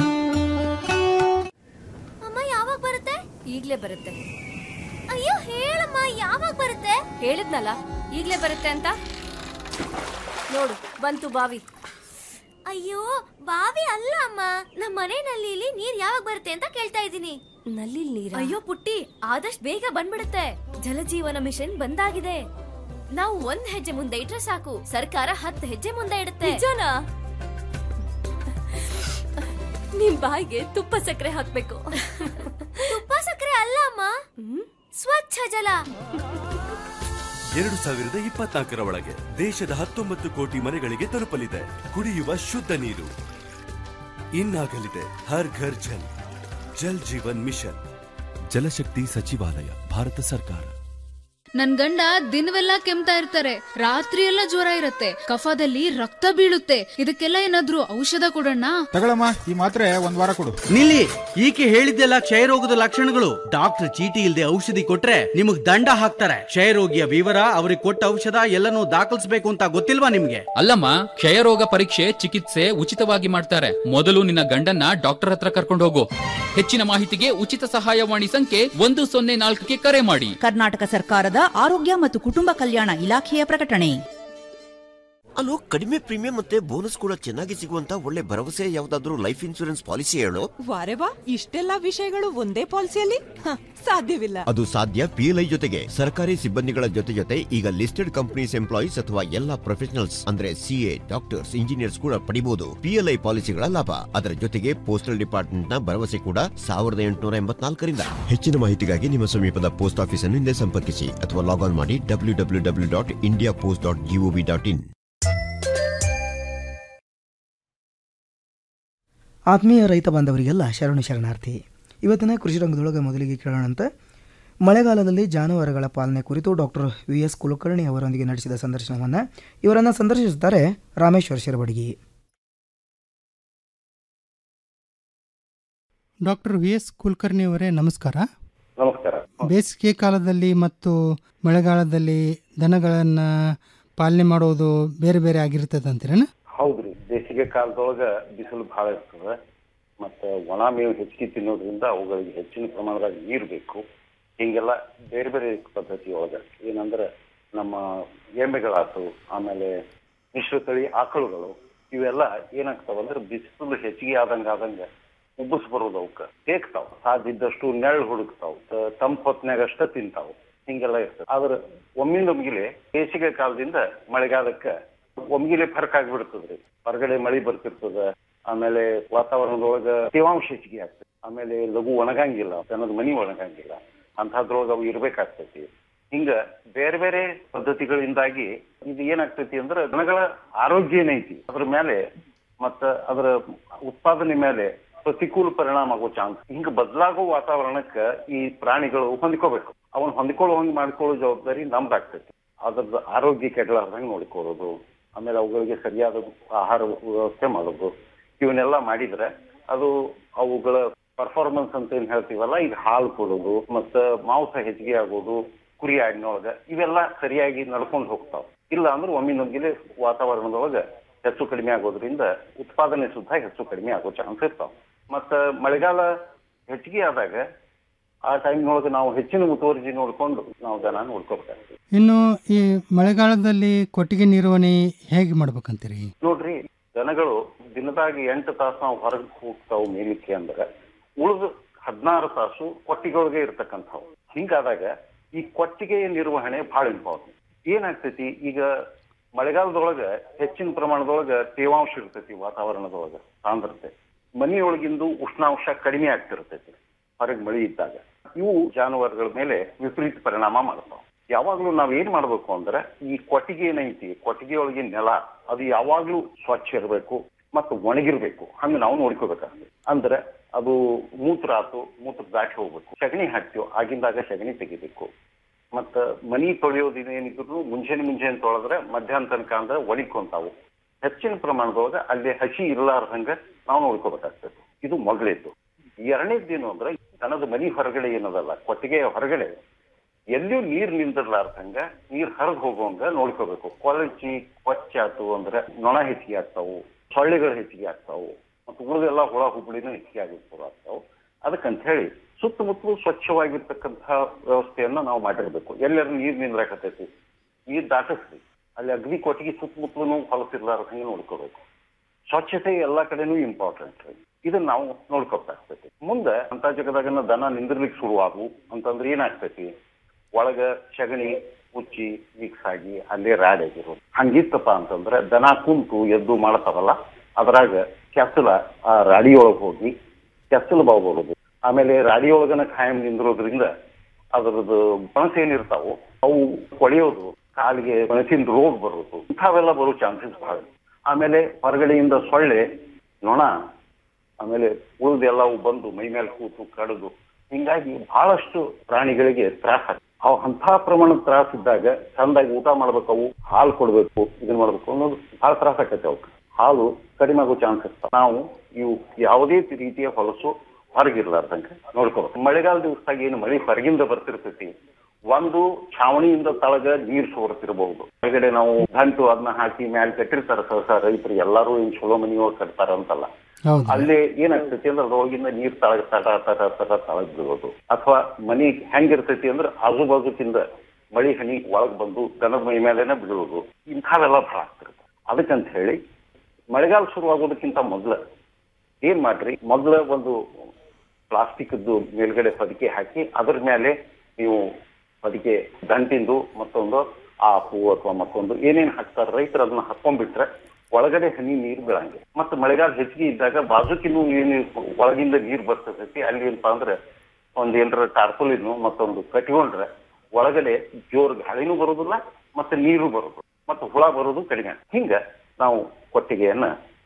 ಅಮ್ಮ ಯಾವಾಗ ಬರುತ್ತೆ ಈಗ್ಲೇ ಬರುತ್ತೆ ಅಯ್ಯೋ ಹೇಳಮ್ಮ ಯಾವಾಗ ಬರುತ್ತೆ ಹೇಳಿದ್ನಲ್ಲ ಈಗ್ಲೇ ಬರುತ್ತೆ ಅಂತ ನೋಡು ಬಂತು ಬಾವಿ ಅಯ್ಯೋ ಬಾವಿ ಅಲ್ಲ ಅಮ್ಮ ನಮ್ಮ ಮನೆ ನಲ್ಲಿಲಿ ನೀರ್ ಯಾವಾಗ ಬರುತ್ತೆ ಅಂತ ಕೇಳ್ತಾ ಇದ್ದೀನಿ ನಲ್ಲಿ ನೀರ ಅಯ್ಯೋ ಪುಟ್ಟಿ ಆದಷ್ಟು ಬೇಗ ಬಂದ್ಬಿಡುತ್ತೆ ಜಲಜೀವನ ಮಿಷನ್ ಬಂದಾಗಿದೆ ನಾವು ಒಂದ್ ಹೆಜ್ಜೆ ಮುಂದೆ ಇಟ್ರೆ ಸಾಕು ಸರ್ಕಾರ ಹತ್ತು ಹೆಜ್ಜೆ ಮುಂದೆ ಇಡುತ್ತೆ ನಿಜನಾ ನಿಮ್ ಬಾಯಿಗೆ ತುಪ್ಪ ಸಕ್ಕರೆ ಹಾಕ್ಬೇಕು ತುಪ್ಪ ಸಕ್ಕರೆ ಅಲ್ಲ ಅಮ್ಮ ಸ್ವಚ್ಛ ಜಲ ಎರಡು ಸಾವಿರದ ಇಪ್ಪತ್ನಾಲ್ಕರ ಒಳಗೆ ದೇಶದ ಹತ್ತೊಂಬತ್ತು ಕೋಟಿ ಮನೆಗಳಿಗೆ ತಲುಪಲಿದೆ ಕುಡಿಯುವ ಶುದ್ಧ ನೀರು ಇನ್ನಾಗಲಿದೆ ಹರ್ ಘರ್ ಜಲ್ ಜಲ್ ಜೀವನ್ ಮಿಷನ್ ಜಲಶಕ್ತಿ ಸಚಿವಾಲಯ ಭಾರತ ಸರ್ಕಾರ ನನ್ ಗಂಡ ದಿನವೆಲ್ಲ ಕೆಮ್ತಾ ಇರ್ತಾರೆ ರಾತ್ರಿ ಎಲ್ಲ ಜ್ವರ ಇರತ್ತೆ ಕಫದಲ್ಲಿ ರಕ್ತ ಬೀಳುತ್ತೆ ಇದಕ್ಕೆಲ್ಲ ಏನಾದ್ರೂ ಔಷಧ ಕೊಡೋಣ ತಗೊಳಮ್ಮ ಈ ಮಾತ್ರೆ ಒಂದ್ ವಾರ ಕೊಡು ನಿಲ್ಲಿ ಈಕೆ ಹೇಳಿದ್ದೆಲ್ಲ ಕ್ಷಯರೋಗದ ಲಕ್ಷಣಗಳು ಡಾಕ್ಟರ್ ಚೀಟಿ ಇಲ್ಲದೆ ಔಷಧಿ ಕೊಟ್ರೆ ನಿಮಗ್ ದಂಡ ಹಾಕ್ತಾರೆ ಕ್ಷಯರೋಗಿಯ ವಿವರ ಅವ್ರಿಗೆ ಕೊಟ್ಟ ಔಷಧ ಎಲ್ಲನೂ ದಾಖಲಿಸಬೇಕು ಅಂತ ಗೊತ್ತಿಲ್ವಾ ನಿಮ್ಗೆ ಅಲ್ಲಮ್ಮ ಕ್ಷಯರೋಗ ಪರೀಕ್ಷೆ ಚಿಕಿತ್ಸೆ ಉಚಿತವಾಗಿ ಮಾಡ್ತಾರೆ ಮೊದಲು ನಿನ್ನ ಗಂಡನ್ನ ಡಾಕ್ಟರ್ ಹತ್ರ ಕರ್ಕೊಂಡು ಹೋಗು ಹೆಚ್ಚಿನ ಮಾಹಿತಿಗೆ ಉಚಿತ ಸಹಾಯವಾಣಿ ಸಂಖ್ಯೆ ಒಂದು ಸೊನ್ನೆ ನಾಲ್ಕಕ್ಕೆ ಕರೆ ಮಾಡಿ ಕರ್ನಾಟಕ ಸರ್ಕಾರದ ಆರೋಗ್ಯ ಮತ್ತು ಕುಟುಂಬ ಕಲ್ಯಾಣ ಇಲಾಖೆಯ ಪ್ರಕಟಣೆ ಅಲ್ಲೋ ಕಡಿಮೆ ಪ್ರೀಮಿಯಂ ಮತ್ತೆ ಬೋನಸ್ ಕೂಡ ಚೆನ್ನಾಗಿ ಸಿಗುವಂತ ಒಳ್ಳೆ ಭರವಸೆ ಯಾವ್ದಾದ್ರು ಲೈಫ್ ಇನ್ಶೂರೆನ್ಸ್ ಪಾಲಿಸಿ ಹೇಳು ವಾರೆ ವಾ ಇಷ್ಟೆಲ್ಲಾ ವಿಷಯಗಳು ಒಂದೇ ಪಾಲಿಸಿಯಲ್ಲಿ ಹ, ಸಾಧ್ಯವಿಲ್ಲ ಅದು ಸಾಧ್ಯ ಪಿಎಲ್ಐ ಜೊತೆಗೆ ಸರ್ಕಾರಿ ಸಿಬ್ಬಂದಿಗಳ ಜೊತೆ ಜೊತೆ ಈಗ ಲಿಸ್ಟೆಡ್ ಕಂಪನೀಸ್ ಎಂಪ್ಲಾಯೀಸ್ ಅಥವಾ ಎಲ್ಲಾ ಪ್ರೊಫೆಷನಲ್ಸ್ ಅಂದ್ರೆ ಸಿಎ ಡಾಕ್ಟರ್ಸ್ ಇಂಜಿನಿಯರ್ಸ್ ಕೂಡ ಪಡಿಬಹುದು ಪಿಎಲ್ಐ ಪಾಲಿಸಿಗಳ ಲಾಭ ಅದರ ಜೊತೆಗೆ ಪೋಸ್ಟಲ್ ಡಿಪಾರ್ಟ್ಮೆಂಟ್ ನ ಭರವಸೆ ಕೂಡ ಸಾವಿರದ ಎಂಟುನೂರ ಎಂಬತ್ನಾಲ್ಕರಿಂದ ಹೆಚ್ಚಿನ ಮಾಹಿತಿಗಾಗಿ ನಿಮ್ಮ ಸಮೀಪದ ಪೋಸ್ಟ್ ಆಫೀಸ್ ಅನ್ನು ಹಿಂದೆ ಸಂಪರ್ಕಿಸಿ ಅಥವಾ ಲಾಗ್ ಆನ್ ಮಾಡಿ W W W dot India post dot gov dot in ಆತ್ಮೀಯ ರೈತ ಬಾಂಧವರಿಗೆಲ್ಲ ಶರಣು ಶರಣಾರ್ಥಿ ಇವತ್ತಿನ ಕೃಷಿ ರಂಗದೊಳಗೆ ಮೊದಲಿಗೆ ಕೇಳೋಣಂತ ಮಳೆಗಾಲದಲ್ಲಿ ಜಾನುವಾರುಗಳ ಪಾಲನೆ ಕುರಿತು ಡಾಕ್ಟರ್ ವಿ ಎಸ್ ಕುಲಕರ್ಣಿ ಅವರೊಂದಿಗೆ ನಡೆಸಿದ ಸಂದರ್ಶನವನ್ನು ಇವರನ್ನು ಸಂದರ್ಶಿಸುತ್ತಾರೆ Rameshwar Shirabadagi doctor V S Kulkarni ಅವರೇ ನಮಸ್ಕಾರ ನಮಸ್ಕಾರ ಬೇಸಿಗೆ ಕಾಲದಲ್ಲಿ ಮತ್ತು ಮಳೆಗಾಲದಲ್ಲಿ ದನಗಳನ್ನ ಪಾಲನೆ ಮಾಡೋದು ಬೇರೆ ಬೇರೆ ಆಗಿರ್ತದೆ ಅಂತೀರೇನ ಹೌದ್ರಿ ಬೇಸಿಗೆ ಕಾಲದೊಳಗ ಬಿಸಿಲು ಬಹಳ ಇರ್ತದ ಮತ್ತ ಒಣ ಮೇವು ಹೆಚ್ಚಿಗೆ ತಿನ್ನೋದ್ರಿಂದ ಅವುಗಳಿಗೆ ಹೆಚ್ಚಿನ ಪ್ರಮಾಣದಾಗ ನೀರು ಬೇಕು ಹಿಂಗೆಲ್ಲ ಬೇರೆ ಬೇರೆ ಪದ್ಧತಿ ಒಳಗ ಏನಂದ್ರ ನಮ್ಮ ಎಮ್ಮೆಗಳಾತು ಆಮೇಲೆ ಮಿಶ್ರತಳಿ ಆಕಳುಗಳು ಇವೆಲ್ಲ ಏನಾಗ್ತಾವ ಅಂದ್ರೆ ಬಿಸಿಲು ಹೆಚ್ಚಿಗೆ ಆದಂಗ ಆದಂಗ ಉಬ್ಬಸ್ ಬರೋದು ಅವಕ್ಕ ತೇಗ್ತಾವ ಸಾಧ್ಯ ಇದ್ದಷ್ಟು ನೆರಳು ಹುಡುಕ್ತಾವ ತಂಪ್ ಹೊತ್ನ್ಯಾಗ ಅಷ್ಟ ತಿಂತಾವ ಹಿಂಗೆಲ್ಲ ಇರ್ತದೆ ಆದ್ರ ಒಮ್ಮಿಂದ ಒಮ್ಗಿಲೆ ಬೇಸಿಗೆ ಕಾಲದಿಂದ ಮಳೆಗಾಲಕ್ಕ ಒಮ್ಗಿಲೆ ಫರ್ಕ್ ಆಗ್ಬಿಡ್ತದ್ರಿ ಹೊರಗಡೆ ಮಳಿ ಬರ್ತಿರ್ತದ ಆಮೇಲೆ ವಾತಾವರಣದೊಳಗ ತೇವಾಂಶ ಹೆಚ್ಚಿಗೆ ಆಗ್ತದೆ ಆಮೇಲೆ ಲಘು ಒಣಗಂಗಿಲ್ಲ ದನದ ಮನಿ ಒಣಗಂಗಿಲ್ಲ ಅಂತಹದ್ರೊಳಗ ಅವು ಇರ್ಬೇಕಾಗ್ತೈತಿ ಹಿಂಗ ಬೇರೆ ಬೇರೆ ಪದ್ಧತಿಗಳಿಂದಾಗಿ ಇದು ಏನಾಗ್ತೈತಿ ಅಂದ್ರೆ ದನಗಳ ಆರೋಗ್ಯ ಏನೈತಿ ಅದ್ರ ಮೇಲೆ ಮತ್ತ ಅದರ ಉತ್ಪಾದನೆ ಮೇಲೆ ಪ್ರತಿಕೂಲ ಪರಿಣಾಮ ಆಗೋ ಚಾನ್ಸ್ ಹಿಂಗ ಬದಲಾಗೋ ವಾತಾವರಣಕ್ಕ ಈ ಪ್ರಾಣಿಗಳು ಹೊಂದ್ಕೋಬೇಕು ಅವನ್ ಹೊಂದ್ಕೊಳ್ಳೋ ಹಂಗ್ ಮಾಡ್ಕೊಳ್ಳೋ ಜವಾಬ್ದಾರಿ ನಮ್ದಾಗ್ತೈತಿ ಅದ್ರದ್ದು ಆರೋಗ್ಯ ಕೆಡಲಾರ್ದಂಗ್ ನೋಡ್ಕೊಳ್ಳೋದು ಆಮೇಲೆ ಅವುಗಳಿಗೆ ಸರಿಯಾದ ಆಹಾರ ವ್ಯವಸ್ಥೆ ಮಾಡೋದು ಇವನ್ನೆಲ್ಲ ಮಾಡಿದ್ರೆ ಅದು ಅವುಗಳ ಪರ್ಫಾರ್ಮೆನ್ಸ್ ಅಂತ ಏನ್ ಹೇಳ್ತೀವಲ್ಲ ಈಗ ಹಾಲು ಕೊಡೋದು ಮತ್ತ ಮಾಂಸ ಹೆಚ್ಚಿಗೆ ಆಗೋದು ಕುರಿ ಆಡಿನೊಳಗ ಇವೆಲ್ಲ ಸರಿಯಾಗಿ ನಡ್ಕೊಂಡು ಹೋಗ್ತಾವ ಇಲ್ಲ ಅಂದ್ರೆ ಒಮ್ಮಿನೊಮ್ಗಿಲೆ ವಾತಾವರಣದೊಳಗ ಹೆಚ್ಚು ಕಡಿಮೆ ಆಗೋದ್ರಿಂದ ಉತ್ಪಾದನೆ ಸುದ್ದ ಹೆಚ್ಚು ಕಡಿಮೆ ಆಗೋ ಚಾನ್ಸ್ ಇರ್ತಾವ ಮತ್ತ ಮಳೆಗಾಲ ಹೆಚ್ಚಿಗೆ ಆದಾಗ ಆ ಟೈಮ್ನೊಳಗೆ ನಾವು ಹೆಚ್ಚಿನ ಮುತುವರ್ಜಿ ನೋಡ್ಕೊಂಡು ನಾವು ದನ ನೋಡ್ಕೋಬೇಕಾಗ್ತದೆ ಇನ್ನು ಈ ಮಳೆಗಾಲದಲ್ಲಿ ಕೊಟ್ಟಿಗೆ ನಿರ್ವಹಣೆ ಹೇಗೆ ಮಾಡ್ಬೇಕಂತೀರಿ ನೋಡ್ರಿ ದನಗಳು ದಿನದಾಗ ಎಂಟು ತಾಸು ನಾವು ಹೊರಗೆ ಹೋಗ್ತಾವ್ ಮೇಲಿಕ್ಕೆ ಅಂದ್ರೆ ಉಳಿದ ಹದಿನಾರು ತಾಸು ಕೊಟ್ಟಿಗೆಯೊಳಗೆ ಇರ್ತಕ್ಕಂಥವು ಹಿಂಗಾದಾಗ ಈ ಕೊಟ್ಟಿಗೆಯ ನಿರ್ವಹಣೆ ಬಹಳ ಇಂಪಾರ್ಟೆಂಟ್ ಏನಾಗ್ತೈತಿ ಈಗ ಮಳೆಗಾಲದೊಳಗ ಹೆಚ್ಚಿನ ಪ್ರಮಾಣದೊಳಗ ತೇವಾಂಶ ಇರ್ತೈತಿ ವಾತಾವರಣದೊಳಗ ಸಾಂದ್ರತೆ ಮನೆಯೊಳಗಿಂದು ಉಷ್ಣಾಂಶ ಕಡಿಮೆ ಆಗ್ತಿರ್ತೈತಿ ಹೊರಗೆ ಮಳಿ ಇದ್ದಾಗ ಇವು ಜಾನುವಾರುಗಳ ಮೇಲೆ ವಿಪರೀತ ಪರಿಣಾಮ ಮಾಡ್ತಾವ ಯಾವಾಗ್ಲೂ ನಾವ್ ಏನ್ ಮಾಡ್ಬೇಕು ಅಂದ್ರೆ ಈ ಕೊಟ್ಟಿಗೆ ಏನೈತಿ ಕೊಟ್ಟಿಗೆ ಒಳಗಿನ ನೆಲ ಅದು ಯಾವಾಗ್ಲೂ ಸ್ವಚ್ಛ ಇರಬೇಕು ಮತ್ತು ಒಣಗಿರ್ಬೇಕು ಹಂಗ ನಾವು ನೋಡ್ಕೋಬೇಕಾಗ್ತದೆ ಅಂದ್ರೆ ಅದು ಮೂತ್ರ ಆತು ಮೂತ್ರ ದಾಟಿ ಹೋಗ್ಬೇಕು ಸಗಣಿ ಹಾಕ್ತಿವ್ ಆಗಿಂದಾಗ ಸಗಣಿ ತೆಗಿಬೇಕು ಮತ್ತ ಮನಿ ತೊಳೆಯೋದು ಏನಿದ್ರು ಮುಂಜಾನೆ ಮುಂಜಾನೆ ತೊಳೆದ್ರೆ ಮಧ್ಯಾಹ್ನ ತನಕ ಅಂದ್ರೆ ಒಣಗ್ಕೊಂತಾವು ಹೆಚ್ಚಿನ ಪ್ರಮಾಣದೊಳಗ ಅಲ್ಲಿ ಹಸಿ ಇರ್ಲಾರ್ದಂಗ ನಾವು ನೋಡ್ಕೋಬೇಕಾಗ್ತದೆ ಇದು ಮೊದಲೇದು ಎರಡನೇದೇನು ಅಂದ್ರೆ ದನದ ಮನಿ ಹೊರಗಡೆ ಏನದಲ್ಲ ಕೊಟ್ಟಿಗೆಯ ಹೊರಗಡೆ ಎಲ್ಲಿಯೂ ನೀರ್ ನಿಂದಿರ್ಲಾರ್ದಂಗ ನೀರ್ ಹರಿದು ಹೋಗುವಂಗ ನೋಡ್ಕೋಬೇಕು ಕೊಳಚಿ ಕೊಚ್ಚಾತು ಅಂದ್ರೆ ನೊಣ ಹೆಚ್ಚಿಗೆ ಆಗ್ತಾವು ಸೊಳ್ಳೆಗಳು ಹೆಚ್ಚಿಗೆ ಆಗ್ತಾವು ಮತ್ತು ಉಳಿದೆಲ್ಲ ಹುಳ ಹುಬ್ಬಳಿನೂ ಹೆಚ್ಚಿಗೆ ಆಗಿರ್ತಾವ ಆಗ್ತಾವು ಅದಕ್ಕಂತ ಹೇಳಿ ಸುತ್ತಮುತ್ತಲು ಸ್ವಚ್ಛವಾಗಿರ್ತಕ್ಕಂತಹ ವ್ಯವಸ್ಥೆಯನ್ನ ನಾವು ಮಾಡಿರ್ಬೇಕು ಎಲ್ಲರೂ ನೀರ್ ನಿಂದ್ರಾಕತೈತಿ ನೀರ್ ದಾಟಿಸ್ರಿ ಅಲ್ಲಿ ಅಗ್ನಿ ಕೊಟ್ಟಿಗೆ ಸುತ್ತಮುತ್ತಲು ಹೊಲಸಿರ್ಲಾರ್ದಂಗೆ ನೋಡ್ಕೋಬೇಕು ಸ್ವಚ್ಛತೆ ಎಲ್ಲಾ ಕಡೆನೂ ಇಂಪಾರ್ಟೆಂಟ್ ರೀ ಇದನ್ನ ನಾವು ನೋಡ್ಕೋಬೇಕಾಗ್ತೈತಿ ಮುಂದೆ ಅಂತ ಜಗದಾಗನ ದನ ನಿಂದಿರ್ಲಿಕ್ಕೆ ಶುರುವಾಗು ಅಂತಂದ್ರೆ ಏನಾಗ್ತೈತಿ ಒಳಗ ಸಗಣಿ ಉಚ್ಚಿ ಮಿಕ್ಸ್ ಆಗಿ ಅಲ್ಲೇ ರಾಡ್ ಆಗಿರೋದು ಹಂಗಿತ್ತಪ್ಪ ಅಂತಂದ್ರೆ ದನ ಕುಂತು ಎದ್ದು ಮಾಡ್ತಾರಲ್ಲ ಅದ್ರಾಗ ಕೆಸಲ ಆ ರಾಡಿಯೊಳಗೆ ಹೋಗಿ ಕೆಸಲು ಬಾವು ಬರೋದು ಆಮೇಲೆ ರಾಡಿಯೊಳಗನ ಖಾಯಂ ನಿಂದಿರೋದ್ರಿಂದ ಅದ್ರದ್ದು ಬಣಸು ಏನಿರ್ತಾವು ಅವು ಕೊಳೆಯೋದು ಕಾಲಿಗೆ ಬಣಸಿನ ರೋಗ ಬರೋದು ಇಂಥವೆಲ್ಲ ಬರೋ ಚಾನ್ಸಸ್ ಬಹಳ ಆಮೇಲೆ ಹೊರಗಡೆಯಿಂದ ಸೊಳ್ಳೆ ನೊಣ ಆಮೇಲೆ ಉಳಿದೆಲ್ಲವು ಬಂದು ಮೈ ಮೇಲೆ ಕೂತು ಕಡಿದು ಹಿಂಗಾಗಿ ಬಹಳಷ್ಟು ಪ್ರಾಣಿಗಳಿಗೆ ತ್ರಾಸ ಅವು ಅಂಥ ಪ್ರಮಾಣದ ತ್ರಾಸ ಇದ್ದಾಗ ಚಂದಾಗಿ ಊಟ ಮಾಡ್ಬೇಕು ಅವು ಹಾಲು ಕೊಡ್ಬೇಕು ಇದನ್ನ ಮಾಡ್ಬೇಕು ಅನ್ನೋದು ಬಹಳ ತ್ರಾಸ ಆಕೈತೆ ಅವಕ್ಕೆ ಹಾಲು ಕಡಿಮೆ ಆಗೋ ಚಾನ್ಸ್ ಇರ್ತಾವ ನಾವು ಇವು ಯಾವುದೇ ರೀತಿಯ ಹೊಲಸು ಹೊರಗಿರ್ಲಾರ್ದಂಗ ನೋಡ್ಕೋಬೇಕು ಮಳೆಗಾಲ ದಿವಸದಾಗ ಏನು ಮಳೆ ಹೊರಗಿಂದ ಬರ್ತಿರ್ತೈತಿ ಒಂದು ಛಾವಣಿಯಿಂದ ತಳಗ ನೀರ್ ಸೋರ್ತಿರಬಹುದು ಹೊರಗಡೆ ನಾವು ಗಂಟು ಅದನ್ನ ಹಾಕಿ ಮ್ಯಾಲ ಕಟ್ಟಿರ್ತಾರ ಸಹಸ ರೈತರು ಎಲ್ಲಾರು ಏನ್ ಚಲೋ ಮನಿಯೊಳಗ್ ಕಟ್ತಾರ ಅಂತಲ್ಲ ಹೌದು ಅಲ್ಲೇ ಏನಾಗ್ತೈತಿ ಅಂದ್ರೆ ಅದ್ರೊಳಗಿಂದ ನೀರ್ ತಳಗ ತಟ ತಟ ತಟ ತಳಗ್ ಬೀಳೋದು ಅಥವಾ ಮನಿ ಹೆಂಗಿರ್ತೈತಿ ಅಂದ್ರೆ ಆಜು ಬಾಜುಕಿಂದ ಮಳಿ ಹನಿ ಒಳಗ್ ಬಂದು ದನದ ಮೈ ಮೇಲೆನೆ ಬೀಳೋದು ಇಂಥವೆಲ್ಲ ಬಹಳ ಆಗ್ತಿರುತ್ತೆ ಅದಕ್ಕಂತ ಹೇಳಿ ಮಳೆಗಾಲ ಶುರುವಾಗೋದಕ್ಕಿಂತ ಮೊದ್ಲ ಏನ್ ಮಾಡ್ರಿ ಮೊದ್ಲ ಒಂದು ಪ್ಲಾಸ್ಟಿಕ್ ಮೇಲ್ಗಡೆ ಹೊದಿಕೆ ಹಾಕಿ ಅದ್ರ ಮೇಲೆ ನೀವು ಹೊದಿಕೆ ದಂಟಿಂದು ಮತ್ತೊಂದು ಆಪು ಅಥವಾ ಮತ್ತೊಂದು ಏನೇನ್ ಹಾಕ್ತಾರ ರೈತರು ಅದನ್ನ ಹಾಕೊಂಡ್ಬಿಟ್ರೆ ಒಳಗಡೆ ಹನಿ ನೀರು ಬೀಳಂಗೆ ಮತ್ತೆ ಮಳೆಗಾಲ ಹೆಚ್ಚಿಗೆ ಇದ್ದಾಗ ಬಾಜುಕಿನ್ನು ಏನು ಒಳಗಿಂದ ನೀರು ಬರ್ತೈತಿ ಅಲ್ಲಿ ಏನಪ್ಪಾ ಅಂದ್ರೆ ಒಂದ್ ಏನರ ಟಾರ್ಪುಲಿನ್ನು ಮತ್ತೊಂದು ಕಟ್ಕೊಂಡ್ರೆ ಒಳಗಡೆ ಜೋರ್ ಗಾಳಿನೂ ಬರೋದಿಲ್ಲ ಮತ್ತೆ ನೀರು ಬರೋದು ಮತ್ತೆ ಹುಳ ಬರೋದು ಕಡಿಮೆ ಹಿಂಗ ನಾವು ಕೊಟ್ಟಿಗೆಯನ್ನ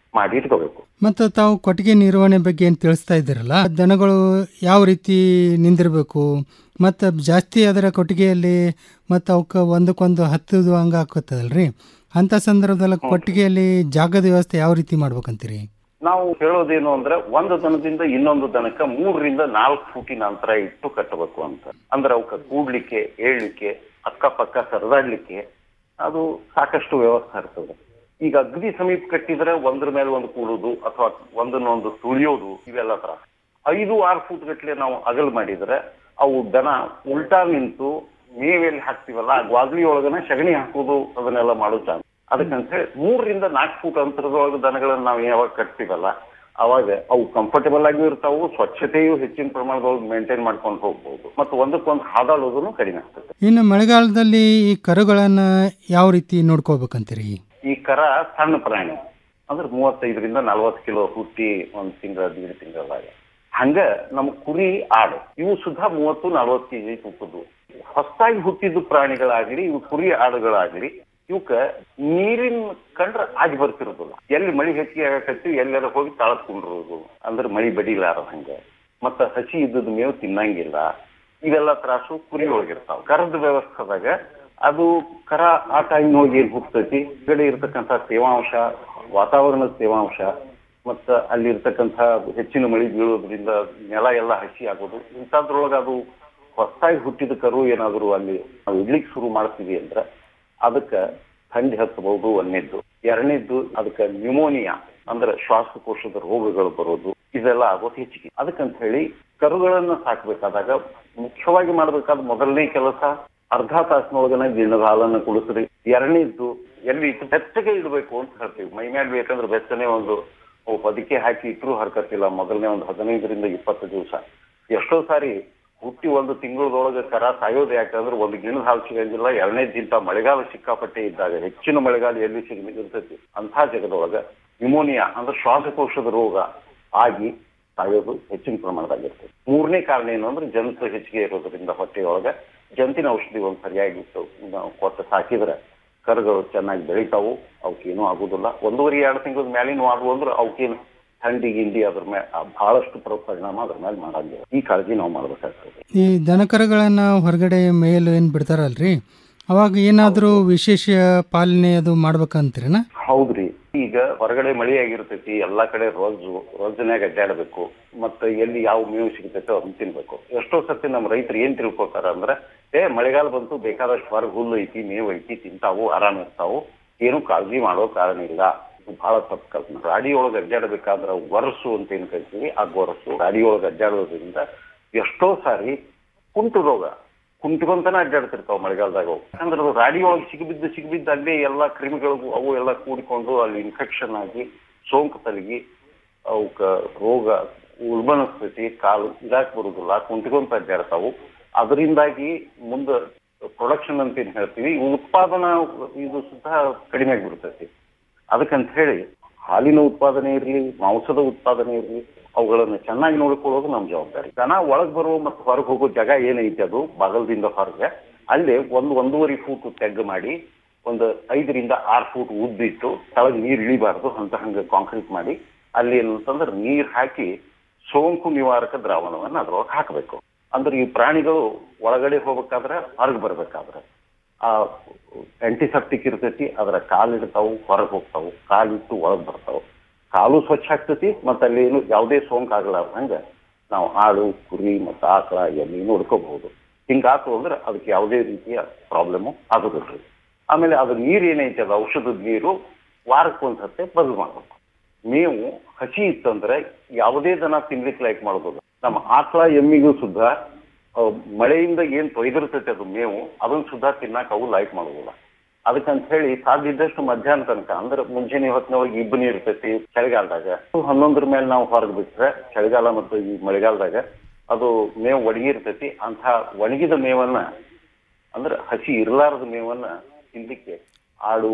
ಮಾಡಿ ಇಟ್ಕೋಬೇಕು ಮತ್ತು ತಾವು ಕೊಟ್ಟಿಗೆ ನಿರ್ವಹಣೆ ಬಗ್ಗೆ ಏನು ತಿಳಿಸ್ತಾ ಇದ್ದೀರಲ್ಲ ದನಗಳು ಯಾವ ರೀತಿ ನಿಂದಿರಬೇಕು ಮತ್ತು ಜಾಸ್ತಿ ಅದರ ಕೊಟ್ಟಿಗೆಯಲ್ಲಿ ಮತ್ತು ಅವಕ್ಕೆ ಒಂದಕ್ಕೊಂದು ಹತ್ತದು ಹಂಗೆ ಹಾಕೋತದಲ್ರಿ ಅಂಥ ಸಂದರ್ಭದಲ್ಲಿ ಕೊಟ್ಟಿಗೆಯಲ್ಲಿ ಜಾಗದ ವ್ಯವಸ್ಥೆ ಯಾವ ರೀತಿ ಮಾಡ್ಬೇಕಂತೀರಿ ನಾವು ಹೇಳೋದೇನು ಅಂದ್ರೆ ಒಂದು ದನದಿಂದ ಇನ್ನೊಂದು ದನಕ್ಕ ಮೂರರಿಂದ ನಾಲ್ಕು ಫೂಟಿನ ಅಂತರ ಇಟ್ಟು ಕಟ್ಟಬೇಕು ಅಂತ ಅಂದ್ರೆ ಅವಕ್ಕೆ ಕೂಡ್ಲಿಕ್ಕೆ ಏಳ್ಲಿಕ್ಕೆ ಅಕ್ಕಪಕ್ಕ ಸರದಾಡ್ಲಿಕ್ಕೆ ಅದು ಸಾಕಷ್ಟು ವ್ಯವಸ್ಥೆ ಇರ್ತದೆ ಈಗ ಅಗ್ದಿ ಸಮೀಪ ಕಟ್ಟಿದ್ರೆ ಒಂದ್ರ ಮೇಲೆ ಒಂದು ಕೂಡುದು ಅಥವಾ ಒಂದನ್ನೊಂದು ತುಳಿಯೋದು ಇವೆಲ್ಲ ತರ ಐದು ಆರು ಫೂಟ್ ಗಟ್ಲೆ ನಾವು ಅಗಲ್ ಮಾಡಿದ್ರೆ ಅವು ದನ ಉಲ್ಟಾ ನಿಂತು ಮೇವೆಲ್ಲಿ ಹಾಕ್ತಿವಲ್ಲ ಆ ಗ್ವಾದ್ಲಿ ಒಳಗನ ಸಗಣಿ ಹಾಕೋದು ಅದನ್ನೆಲ್ಲ ಮಾಡೋ ಚಾನ್ಸ್ ಅದಕ್ಕಂತ ಹೇಳಿ ಮೂರರಿಂದ ನಾಲ್ಕು ಫೂಟ್ ಅಂತರದೊಳಗೆ ದನಗಳನ್ನ ನಾವು ಯಾವಾಗ ಕಟ್ತೀವಲ್ಲ ಅವಾಗ ಅವು ಕಂಫರ್ಟಬಲ್ ಆಗಿಯೂ ಇರ್ತಾವು ಸ್ವಚ್ಛತೆಯು ಹೆಚ್ಚಿನ ಪ್ರಮಾಣದೊಳಗೆ ಮೇಂಟೈನ್ ಮಾಡ್ಕೊಂಡು ಹೋಗ್ಬೋದು ಮತ್ತು ಒಂದಕ್ಕೊಂದು ಹಾದಾಡೋದನ್ನು ಕಡಿಮೆ ಆಗ್ತದೆ ಇನ್ನು ಮಳೆಗಾಲದಲ್ಲಿ ಈ ಕರುಗಳನ್ನು ಯಾವ ರೀತಿ ನೋಡ್ಕೋಬೇಕಂತೀರಿ ಈ ಕರ ಸಣ್ಣ ಪ್ರಾಣಿ ಅಂದ್ರೆ ಮೂವತ್ತೈದರಿಂದ ನಲವತ್ತು ಕಿಲೋ ಹುಟ್ಟಿ ಒಂದ್ ತಿಂಗಳ ದೀಡ್ ತಿಂಗಳದಾಗ ಹಂಗ ನಮ್ಮ ಕುರಿ ಆಡು ಇವು ಸುಧಾ ಮೂವತ್ತು ನಲವತ್ತು ಕೆಜಿ ತೂಕದ್ದು ಹೊಸದಾಗಿ ಹುಟ್ಟಿದ್ದು ಪ್ರಾಣಿಗಳಾಗ್ಲಿ ಇವು ಕುರಿ ಆಡುಗಳಾಗ್ಲಿ ಇವಕ್ಕ ನೀರಿನ ಕಂಡ್ರೆ ಆಗಿ ಬರ್ತಿರೋದಿಲ್ಲ ಎಲ್ಲಿ ಮಳಿ ಹೆಚ್ಚಿಗೆ ಆಗಕತ್ತಿ ಎಲ್ಲಾರ ಹೋಗಿ ತಾಳಸ್ಕೊಂಡಿರೋದು ಅಂದ್ರೆ ಮಳಿ ಬಡಿಲಾರ ಹಂಗ ಮತ್ತ ಹಸಿ ಇದ್ದದ ಮೇವು ತಿನ್ನಂಗಿಲ್ಲ ಇವೆಲ್ಲ ತ್ರಾಸು ಕುರಿ ಒಳಗಿರ್ತಾವ ಕರದ ವ್ಯವಸ್ಥೆದಾಗ ಅದು ಕರ ಆ ಟೈಮ್ ಹೋಗಿ ಏನ್ ಹೋಗ್ತೈತಿ ಈ ಕಡೆ ಇರ್ತಕ್ಕಂಥ ತೇವಾಂಶ ವಾತಾವರಣದ ತೇವಾಂಶ ಮತ್ತ ಅಲ್ಲಿ ಇರ್ತಕ್ಕಂಥ ಹೆಚ್ಚಿನ ಮಳಿ ಬೀಳೋದ್ರಿಂದ ನೆಲ ಎಲ್ಲ ಹಸಿ ಆಗೋದು ಇಂಥದ್ರೊಳಗೆ ಅದು ಹೊಸದಾಗಿ ಹುಟ್ಟಿದ ಕರು ಏನಾದ್ರು ಅಲ್ಲಿ ನಾವು ಇಡ್ಲಿಕ್ಕೆ ಶುರು ಮಾಡ್ತೀವಿ ಅಂದ್ರೆ ಅದಕ್ಕೆ ಥಂಡಿ ಹತ್ತಬಹುದು ಒಂದನೇದ್ದು ಎರಡನೇದ್ದು ಅದಕ್ಕೆ ನ್ಯೂಮೋನಿಯಾ ಅಂದ್ರೆ ಶ್ವಾಸಕೋಶದ ರೋಗಗಳು ಬರೋದು ಇದೆಲ್ಲ ಆಗೋದು ಹೆಚ್ಚಿಗೆ ಅದಕ್ಕಂತ ಹೇಳಿ ಕರುಗಳನ್ನ ಸಾಕ್ಬೇಕಾದಾಗ ಮುಖ್ಯವಾಗಿ ಮಾಡ್ಬೇಕಾದ ಮೊದಲನೇ ಕೆಲಸ ಅರ್ಧ ತಾಸಿನೊಳಗನ ಗಿಣ್ಣದ ಹಾಲನ್ನ ಕುಡಿಸ್ರಿ ಎರಡನೇದ್ದು ಎಲ್ಲಿ ಇಟ್ಟು ಬೆಚ್ಚಗೆ ಇಡಬೇಕು ಅಂತ ಹೇಳ್ತೀವಿ ಮೈ ಮೇಲೆ ಬೇಕಂದ್ರೆ ಬೆಚ್ಚನೆ ಒಂದು ಅವು ಬದುಕೆ ಹಾಕಿ ಇಟ್ಟರು ಹರ್ಕತ್ತಿಲ್ಲ ಮೊದಲನೇ ಒಂದು ಹದಿನೈದರಿಂದ ಇಪ್ಪತ್ತು ದಿವಸ ಎಷ್ಟೋ ಸಾರಿ ಹುಟ್ಟಿ ಒಂದು ತಿಂಗಳದೊಳಗೆ ಕರ ಸಾಯೋದು ಯಾಕಂದ್ರೆ ಒಂದು ಗಿಣದ ಹಾಲು ಸಿಗಂಗಿಲ್ಲ ಎರಡನೇ ದಿಂತ ಮಳೆಗಾಲ ಸಿಕ್ಕಾಪಟ್ಟೆ ಇದ್ದಾಗ ಹೆಚ್ಚಿನ ಮಳೆಗಾಲ ಎಲ್ಲಿ ಸಿಗಿರ್ತೈತಿ ಅಂಥ ಜಗದೊಳಗ ನ್ಯೂಮೋನಿಯಾ ಅಂದ್ರೆ ಶ್ವಾಸಕೋಶದ ರೋಗ ಆಗಿ ಸಾಯೋದು ಹೆಚ್ಚಿನ ಪ್ರಮಾಣದಾಗಿರ್ತದೆ ಮೂರನೇ ಕಾರಣ ಏನು ಅಂದ್ರೆ ಜಂತು ಹೆಚ್ಚಿಗೆ ಇರೋದ್ರಿಂದ ಹೊಟ್ಟೆಯೊಳಗ ಜಂತಿನ ಔಷಧಿ ಒಂದು ಸರಿಯಾಗಿ ನಾವು ಕೊಟ್ಟು ಸಾಕಿದ್ರೆ ಕರುಗಳು ಚೆನ್ನಾಗಿ ಬೆಳಿತಾವು ಅವಕ್ಕೇನು ಆಗುದಿಲ್ಲ ಒಂದೂವರೆ ಎರಡು ತಿಂಗಳ ಮೇಲಿನ ಆದ್ವು ಅಂದ್ರೆ ಅವಕ್ಕೇನು ಥಂಡಿ ಗಿಂಡಿ ಅದ್ರ ಮೇಲೆ ಬಹಳಷ್ಟು ಪ್ರ- ಪರಿಣಾಮ ಅದ್ರ ಮೇಲೆ ಮಾಡಂಗಿಲ್ಲ ಈ ಕಾಳಜಿ ನಾವು ಮಾಡ್ಬೇಕಾಗ್ತದೆ ಈ ದನಕರುಗಳನ್ನು ಹೊರಗಡೆ ಮೇಯಲು ಏನು ಬಿಡ್ತಾರಲ್ರಿ ಅವಾಗ ಏನಾದರೂ ವಿಶೇಷ ಪಾಲನೆ ಅದು ಮಾಡ್ಬೇಕಂತೀರನ ಹೌದ್ರಿ ಈಗ ಹೊರಗಡೆ ಮಳಿ ಆಗಿರ್ತೈತಿ ಎಲ್ಲಾ ಕಡೆ ರೋಜು ರೋಜನ್ಯಾಗ ಅಡ್ಡಾಡಬೇಕು ಮತ್ತೆ ಎಲ್ಲಿ ಯಾವ ಮೇವು ಸಿಗ್ತೈತೋ ಅದನ್ನ ತಿನ್ಬೇಕು ಎಷ್ಟೋ ಸತಿ ನಮ್ಮ ರೈತರು ಏನ್ ತಿಳ್ಕೊತಾರ ಅಂದ್ರೆ ಏ ಮಳೆಗಾಲ ಬಂತು ಬೇಕಾದಷ್ಟು ಹೊರಗೆ ಹುಲ್ಲು ಐತಿ ಮೇವು ಐತಿ ತಿಂತಾವು ಆರಾಮ ಇರ್ತಾವು ಏನು ಕಾಳಜಿ ಮಾಡೋ ಕಾರಣ ಇಲ್ಲ ಇದು ಬಹಳ ತಪ್ಪು ಕಲ್ಪನೆ ಗಾಡಿ ಒಳಗೆ ಅಡ್ಡಾಡಬೇಕಾದ್ರೆ ವರ್ಷು ಅಂತ ಏನ್ ಕರಿತೀವಿ ಆ ಗೊರಸು ಗಾಡಿ ಒಳಗೆ ಅಡ್ಡಾಡೋದ್ರಿಂದ ಎಷ್ಟೋ ಸಾರಿ ಕುಂಟು ರೋಗ ಕುಂಟ್ಕೊಂತನ ಅಡ್ಡಾಡ್ತಿರ್ತಾವ ಮಳೆಗಾಲದಾಗ ಅವು ಯಾಕಂದ್ರೆ ಅದು ರಾಡಿ ಒಳಗೆ ಸಿಗಿಬಿದ್ದು ಸಿಗಿಬಿದ್ದು ಅಲ್ಲೇ ಎಲ್ಲಾ ಕ್ರಿಮಿಗಳು ಅವು ಎಲ್ಲ ಕೂಡಿಕೊಂಡು ಅಲ್ಲಿ ಇನ್ಫೆಕ್ಷನ್ ಆಗಿ ಸೋಂಕು ತಲಗಿ ಅವಕ್ಕ ರೋಗ ಉಲ್ಬಣಿಸ್ತೈತಿ ಕಾಲು ಇದಾಕ್ ಬರುದಿಲ್ಲ ಕುಂಟ್ಕೊಂತ ಅಡ್ಡಾಡ್ತಾವು ಅದರಿಂದಾಗಿ ಮುಂದೆ ಪ್ರೊಡಕ್ಷನ್ ಅಂತ ಏನ್ ಹೇಳ್ತೀವಿ ಉತ್ಪಾದನಾ ಇದು ಸುತ್ತ ಕಡಿಮೆ ಆಗಿಬಿಡ್ತೈತಿ ಅದಕ್ಕಂತ ಹೇಳಿ ಹಾಲಿನ ಉತ್ಪಾದನೆ ಇರಲಿ ಮಾಂಸದ ಉತ್ಪಾದನೆ ಇರಲಿ ಅವುಗಳನ್ನು ಚೆನ್ನಾಗಿ ನೋಡಿಕೊಳ್ಳೋದು ನಮ್ಮ ಜವಾಬ್ದಾರಿ ದನ ಒಳಗ್ ಬರುವ ಮತ್ತು ಹೊರಗೆ ಹೋಗೋ ಜಾಗ ಏನೈತಿ ಅದು ಬಾಗಲದಿಂದ ಹೊರಗೆ ಅಲ್ಲಿ ಒಂದು ಒಂದೂವರೆ ಫೂಟ್ ತೆಗ್ಗು ಮಾಡಿ ಒಂದು ಐದರಿಂದ ಆರು ಫೂಟ್ ಉದ್ದಿಟ್ಟು ತಳಗ್ ನೀರ್ ಇಳಿಬಾರ್ದು ಅಂತ ಹಂಗ ಕಾಂಕ್ರೀಟ್ ಮಾಡಿ ಅಲ್ಲಿ ಏನಂತಂದ್ರೆ ನೀರ್ ಹಾಕಿ ಸೋಂಕು ನಿವಾರಕ ದ್ರಾವಣವನ್ನ ಅದ್ರೊಳಗೆ ಹಾಕಬೇಕು ಅಂದ್ರೆ ಈ ಪ್ರಾಣಿಗಳು ಒಳಗಡೆ ಹೋಗ್ಬೇಕಾದ್ರೆ ಹೊರಗೆ ಬರ್ಬೇಕಾದ್ರೆ ಆ ಆಂಟಿಸೆಪ್ಟಿಕ್ ಇರ್ತೈತಿ ಅದರ ಕಾಲಿಡ್ತಾವು ಹೊರಗೆ ಹೋಗ್ತಾವು ಕಾಲಿಟ್ಟು ಒಳಗ್ ಬರ್ತಾವು ಕಾಲು ಸ್ವಚ್ಛ ಆಗ್ತೈತಿ ಮತ್ತೆ ಅಲ್ಲಿ ಏನು ಯಾವುದೇ ಸೋಂಕು ಆಗಲಾರ್ದಂಗ ನಾವು ಆಡು ಕುರಿ ಮತ್ತು ಆಕಳ ಎಮ್ಮೆ ನೋಡ್ಕೋಬಹುದು ಹಿಂಗಾತು ಅಂದ್ರೆ ಅದಕ್ಕೆ ಯಾವುದೇ ರೀತಿಯ ಪ್ರಾಬ್ಲಮ್ ಆಗೋದಿಲ್ಲ ಆಮೇಲೆ ಅದು ನೀರು ಏನೈತೆ ಅದು ಔಷಧದ ನೀರು ವಾರಕ್ಕೆ ಒಂದ್ ಸತ್ತೆ ಬದಲು ಮಾಡ್ಬೇಕು ಮೇವು ಹಸಿ ಇತ್ತಂದ್ರೆ ಯಾವುದೇ ದನ ತಿನ್ಲಿಕ್ಕೆ ಲೈಕ್ ಮಾಡ್ಬೋದು ನಮ್ಮ ಆಕಳ ಎಮ್ಮಿಗೂ ಸುದ್ದ ಆ, ಮಳೆಯಿಂದ ಏನ್ ತೊಯ್ದಿರ್ತೈತೆ ಅದು ಮೇವು ಅದನ್ನ ಸುದ್ದ ತಿನ್ನಕ್ ಅವು ಲೈಕ್ ಮಾಡೋದಿಲ್ಲ ಅದಕ್ಕಂತ ಹೇಳಿ ಸಾಧ್ಯ ಇದ್ದಷ್ಟು ಮಧ್ಯಾಹ್ನ ತನಕ ಅಂದ್ರೆ ಮುಂಜಾನೆ ಹೊತ್ತಿನೊಳಗೆ ಇಬ್ಬನಿ ಇರ್ತೈತಿ ಚಳಿಗಾಲದಾಗ ಹನ್ನೊಂದರ ಮೇಲೆ ನಾವು ಹೊರಗೆ ಬಿಟ್ರೆ ಚಳಿಗಾಲ ಮತ್ತು ಈ ಮಳೆಗಾಲದಾಗ ಅದು ಮೇವು ಒಣಗಿರ್ತೈತಿ ಅಂತ ಒಣಗಿದ ಮೇವನ್ನ ಅಂದ್ರೆ ಹಸಿ ಇರ್ಲಾರದ ಮೇವನ್ನ ತಿನ್ಲಿಕ್ಕೆ ಆಡು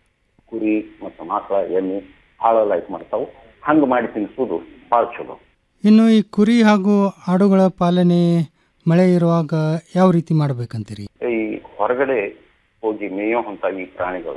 ಕುರಿ ಮತ್ತು ಮಾಕಳ ಎಮ್ಮೆ ಭಾಳ ಲೈಕ್ ಮಾಡ್ತಾವು ಹಂಗ ಮಾಡಿ ತಿನ್ಸೋದು ಭಾಳ ಚಲೋ ಇನ್ನು ಈ ಕುರಿ ಹಾಗೂ ಆಡುಗಳ ಪಾಲನೆ ಮಳೆ ಇರುವಾಗ ಯಾವ ರೀತಿ ಮಾಡ್ಬೇಕಂತೀರಿ ಈ ಹೊರಗಡೆ ಹೋಗಿ ಮೇಯೋ ಅಂತ ಈ ಪ್ರಾಣಿಗಳು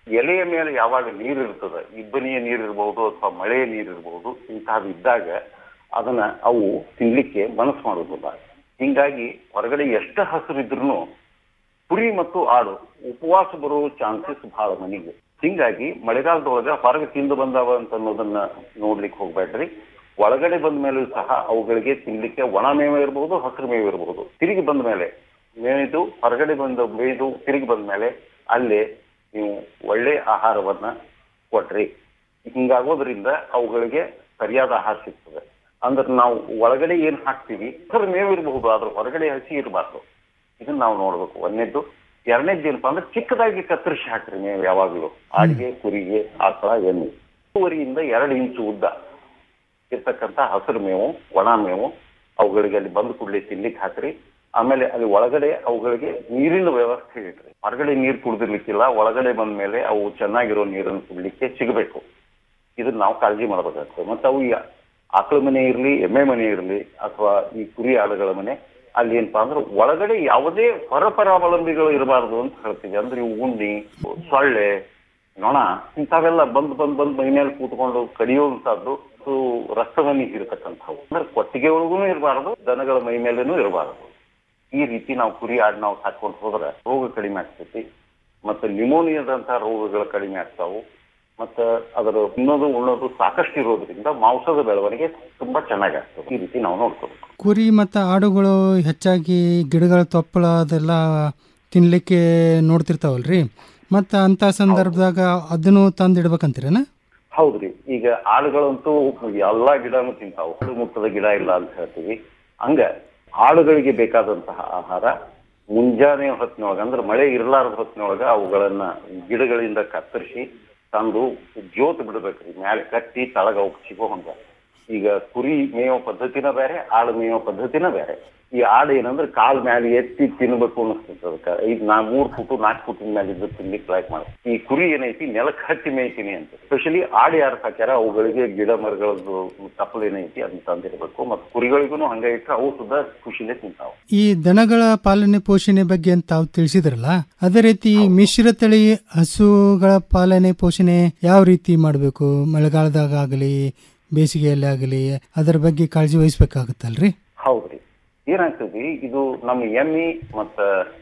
ಎಲೆಯ ಮೇಲೆ ಯಾವಾಗ ನೀರು ಇರ್ತದೆ ಇಬ್ಬನಿಯ ನೀರು ಇರಬಹುದು ಅಥವಾ ಮಳೆಯ ನೀರು ಇರಬಹುದು ಇಂತಹದ್ದು ಇದ್ದಾಗ ಅದನ್ನ ಅವು ತಿನ್ಲಿಕ್ಕೆ ಮನಸ್ಸು ಮಾಡೋದಿಲ್ಲ ಹಿಂಗಾಗಿ ಹೊರಗಡೆ ಎಷ್ಟು ಹಸಿರಿದ್ರು ಕುರಿ ಮತ್ತು ಆಡು ಉಪವಾಸ ಬರೋ ಚಾನ್ಸಸ್ ಬಹಳ ಮನೆಗೆ ಹಿಂಗಾಗಿ ಮಳೆಗಾಲದೊಳಗ ಹೊರಗೆ ತಿಂದು ಬಂದವ ಅಂತ ಅನ್ನೋದನ್ನ ನೋಡ್ಲಿಕ್ಕೆ ಹೋಗ್ಬೇಡ್ರಿ ಒಳಗಡೆ ಬಂದ ಮೇಲೂ ಸಹ ಅವುಗಳಿಗೆ ತಿನ್ಲಿಕ್ಕೆ ಒಣ ಮೇವ ಇರಬಹುದು ಹಸಿರು ಮೇವು ಇರಬಹುದು ತಿರುಗಿ ಬಂದ ಮೇಲೆ ಮೇಯ್ದು ಹೊರಗಡೆ ಬಂದ ಮೇಯ್ದು ತಿರುಗಿ ಬಂದ ಮೇಲೆ ಅಲ್ಲಿ ನೀವು ಒಳ್ಳೆ ಆಹಾರವನ್ನ ಕೊಟ್ರಿ ಹಿಂಗಾಗೋದ್ರಿಂದ ಅವುಗಳಿಗೆ ಸರಿಯಾದ ಆಹಾರ ಸಿಗ್ತದೆ ಅಂದ್ರೆ ನಾವು ಒಳಗಡೆ ಏನ್ ಹಾಕ್ತೀವಿ ಹಸಿರು ಮೇವು ಇರಬಹುದು ಆದ್ರೆ ಹೊರಗಡೆ ಹಸಿ ಇರಬಾರ್ದು ಇದನ್ನ ನಾವು ನೋಡ್ಬೇಕು ಒಂದನೇದ್ದು ಎರಡನೇದ್ದು ಏನಪ್ಪಾ ಅಂದ್ರೆ ಚಿಕ್ಕದಾಗಿ ಕತ್ತರಿಸಿ ಹಾಕ್ರಿ ಮೇವು ಯಾವಾಗಲೂ ಆಡಿಗೆ ಕುರಿಗೆ ಆಕಳ ಎಮ್ಮೆ ಮೂರುವರಿಯಿಂದ ಎರಡು ಇಂಚು ಉದ್ದ ಇರ್ತಕ್ಕಂಥ ಹಸಿರು ಮೇವು ಒಣ ಮೇವು ಅವುಗಳಿಗೆ ಅಲ್ಲಿ ಬಂದು ಕೂಡಲೇ ತಿನ್ಲಿಕ್ಕೆ ಹಾಕ್ರಿ ಆಮೇಲೆ ಅಲ್ಲಿ ಒಳಗಡೆ ಅವುಗಳಿಗೆ ನೀರಿನ ವ್ಯವಸ್ಥೆ ಇಡ್ರಿ ಹೊರಗಡೆ ನೀರು ಕುಡ್ದಿರ್ಲಿಕ್ಕಿಲ್ಲ ಒಳಗಡೆ ಬಂದ ಮೇಲೆ ಅವು ಚೆನ್ನಾಗಿರೋ ನೀರನ್ನು ಕುಡ್ಲಿಕ್ಕೆ ಸಿಗಬೇಕು ಇದನ್ನ ನಾವು ಕಾಳಜಿ ಮಾಡಬೇಕಾಗ್ತದೆ ಮತ್ತೆ ಅವು ಈ ಆಕಳ ಮನೆ ಇರಲಿ ಎಮ್ಮೆ ಮನೆ ಇರಲಿ ಅಥವಾ ಈ ಕುರಿ ಆಡುಗಳ ಮನೆ ಅಲ್ಲಿ ಏನಪ್ಪಾ ಅಂದ್ರೆ ಒಳಗಡೆ ಯಾವುದೇ ಹೊರಪರಾವಲಂಬಿಗಳು ಇರಬಾರ್ದು ಅಂತ ಹೇಳ್ತೀವಿ ಅಂದ್ರೆ ಇವು ಉಂಡಿ ಸೊಳ್ಳೆ ನೊಣ ಇಂಥವೆಲ್ಲ ಬಂದ್ ಬಂದ್ ಬಂದ್ ಮೈ ಮೇಲೆ ಕೂತ್ಕೊಂಡು ಕಡಿಯುವಂತಹದ್ದು ಇದು ರಕ್ತವನ್ನಿ ಇರತಕ್ಕಂಥವು ಅಂದ್ರೆ ಕೊಟ್ಟಿಗೆ ಒಳಗೂ ಇರಬಾರದು ದನಗಳ ಮೈ ಮೇಲೇನೂ ಇರಬಾರದು ಈ ರೀತಿ ನಾವು ಕುರಿ ಆಡ್ ನಾವು ಸಾಕೊಂಡು ಹೋದ್ರೆ ರೋಗ ಕಡಿಮೆ ಆಗ್ತೈತಿ ಮತ್ತೆ ನ್ಯೂಮೋನಿಯಾದಂತಹ ರೋಗಗಳು ಕಡಿಮೆ ಆಗ್ತಾವು ಮತ್ತೆ ಅದರ ತಿನ್ನೋದು ಉಣ್ಣೋದು ಸಾಕಷ್ಟು ಇರೋದ್ರಿಂದ ಮಾಂಸದ ಬೆಳವಣಿಗೆ ತುಂಬಾ ಚೆನ್ನಾಗಾಗ್ತದೆ ಈ ರೀತಿ ನಾವು ನೋಡ್ಕೋಬೇಕು ಕುರಿ ಮತ್ತು ಆಡುಗಳು ಹೆಚ್ಚಾಗಿ ಗಿಡಗಳ ತೊಪ್ಪಳ ಅದೆಲ್ಲ ತಿನ್ನಲಿಕ್ಕೆ ನೋಡ್ತಿರ್ತಾವಲ್ರಿ ಮತ್ತು ಅಂಥ ಸಂದರ್ಭದಾಗ ಅದನ್ನು ತಂದು ಇಡ್ಬೇಕಂತೀರೇನ ಹೌದ್ರಿ ಈಗ ಆಳುಗಳಂತೂ ಎಲ್ಲಾ ಗಿಡನೂ ತಿಂತಾವು ಹುಳು ಮುಟ್ಟದ ಗಿಡ ಇಲ್ಲ ಅಂತ ಹೇಳ್ತೀವಿ ಹಂಗ ಆಳುಗಳಿಗೆ ಬೇಕಾದಂತಹ ಆಹಾರ ಮುಂಜಾನೆ ಹೊತ್ತಿನೊಳಗ ಅಂದ್ರೆ ಮಳೆ ಇರಲಾರದ ಹೊತ್ತಿನೊಳಗ ಅವುಗಳನ್ನ ಗಿಡಗಳಿಂದ ಕತ್ತರಿಸಿ ತಂದು ಜೋತ್ ಬಿಡ್ಬೇಕ್ರಿ ಮ್ಯಾಲೆ ಕಟ್ಟಿ ತಳಗ ಅವಕ್ಕೆ ಸಿಗೋ ಹಂಗ ಈಗ ಕುರಿ ಮೇಯೋ ಪದ್ಧತಿನ ಬೇರೆ ಆಡು ಮೇಯೋ ಪದ್ಧತಿನ ಬೇರೆ ಈ ಆಡು ಏನಂದ್ರೆ ಕಾಲ್ ಮ್ಯಾಲೆ ಎತ್ತಿ ತಿನ್ಬೇಕು ಅನಿಸ್ತೈತೆ ಅದಕ್ಕೆ ಈಗ ನಾ ಮೂರ್ ಫುಟು ನಾಲ್ಕು ಫುಟಿನ ಮೇಲೆ ಇದ್ದು ತಿನ್ಲಿಕ್ಕೆ ಲೈಕ್ ಮಾಡಿ ಈ ಕುರಿ ಏನೈತಿ ನೆಲಕ್ಕೆ ಹತ್ತಿ ಮೇಯ್ತೀನಿ ಅಂತ ಸ್ಪೆಷಲಿ ಆಡು ಯಾರು ಸಾಕ್ಯಾರ ಅವುಗಳಿಗೆ ಗಿಡ ಮರಗಳದ್ದು ತಪ್ಪಲು ಏನೈತಿ ಅದನ್ನ ತಂದಿರ್ಬೇಕು ಮತ್ತು ಕುರಿಗಳಿಗೂ ಹಂಗ ಇಟ್ಟರೆ ಅವು ಸುದ್ದ ಖುಷಿಲೇ ತಿಂತಾವ ಈ ದನಗಳ ಪಾಲನೆ ಪೋಷಣೆ ಬಗ್ಗೆ ಅಂತ ತಾವು ತಿಳಿಸಿದ್ರಲ್ಲ ಅದೇ ರೀತಿ ಮಿಶ್ರ ತಳಿ ಹಸುಗಳ ಪಾಲನೆ ಪೋಷಣೆ ಯಾವ ರೀತಿ ಮಾಡಬೇಕು ಮಳೆಗಾಲದಾಗ ಆಗಲಿ ಬೇಸಿಗೆಯಲ್ಲಿ ಆಗಲಿ ಅದರ ಬಗ್ಗೆ ಕಾಳಜಿ ವಹಿಸ್ಬೇಕಾಗುತ್ತಲ್ರಿ ಹೌದ್ರಿ ಏನಾಗ್ತದೆ ಇದು ನಮ್ಮ ಎಮ್ಮಿ ಮತ್ತ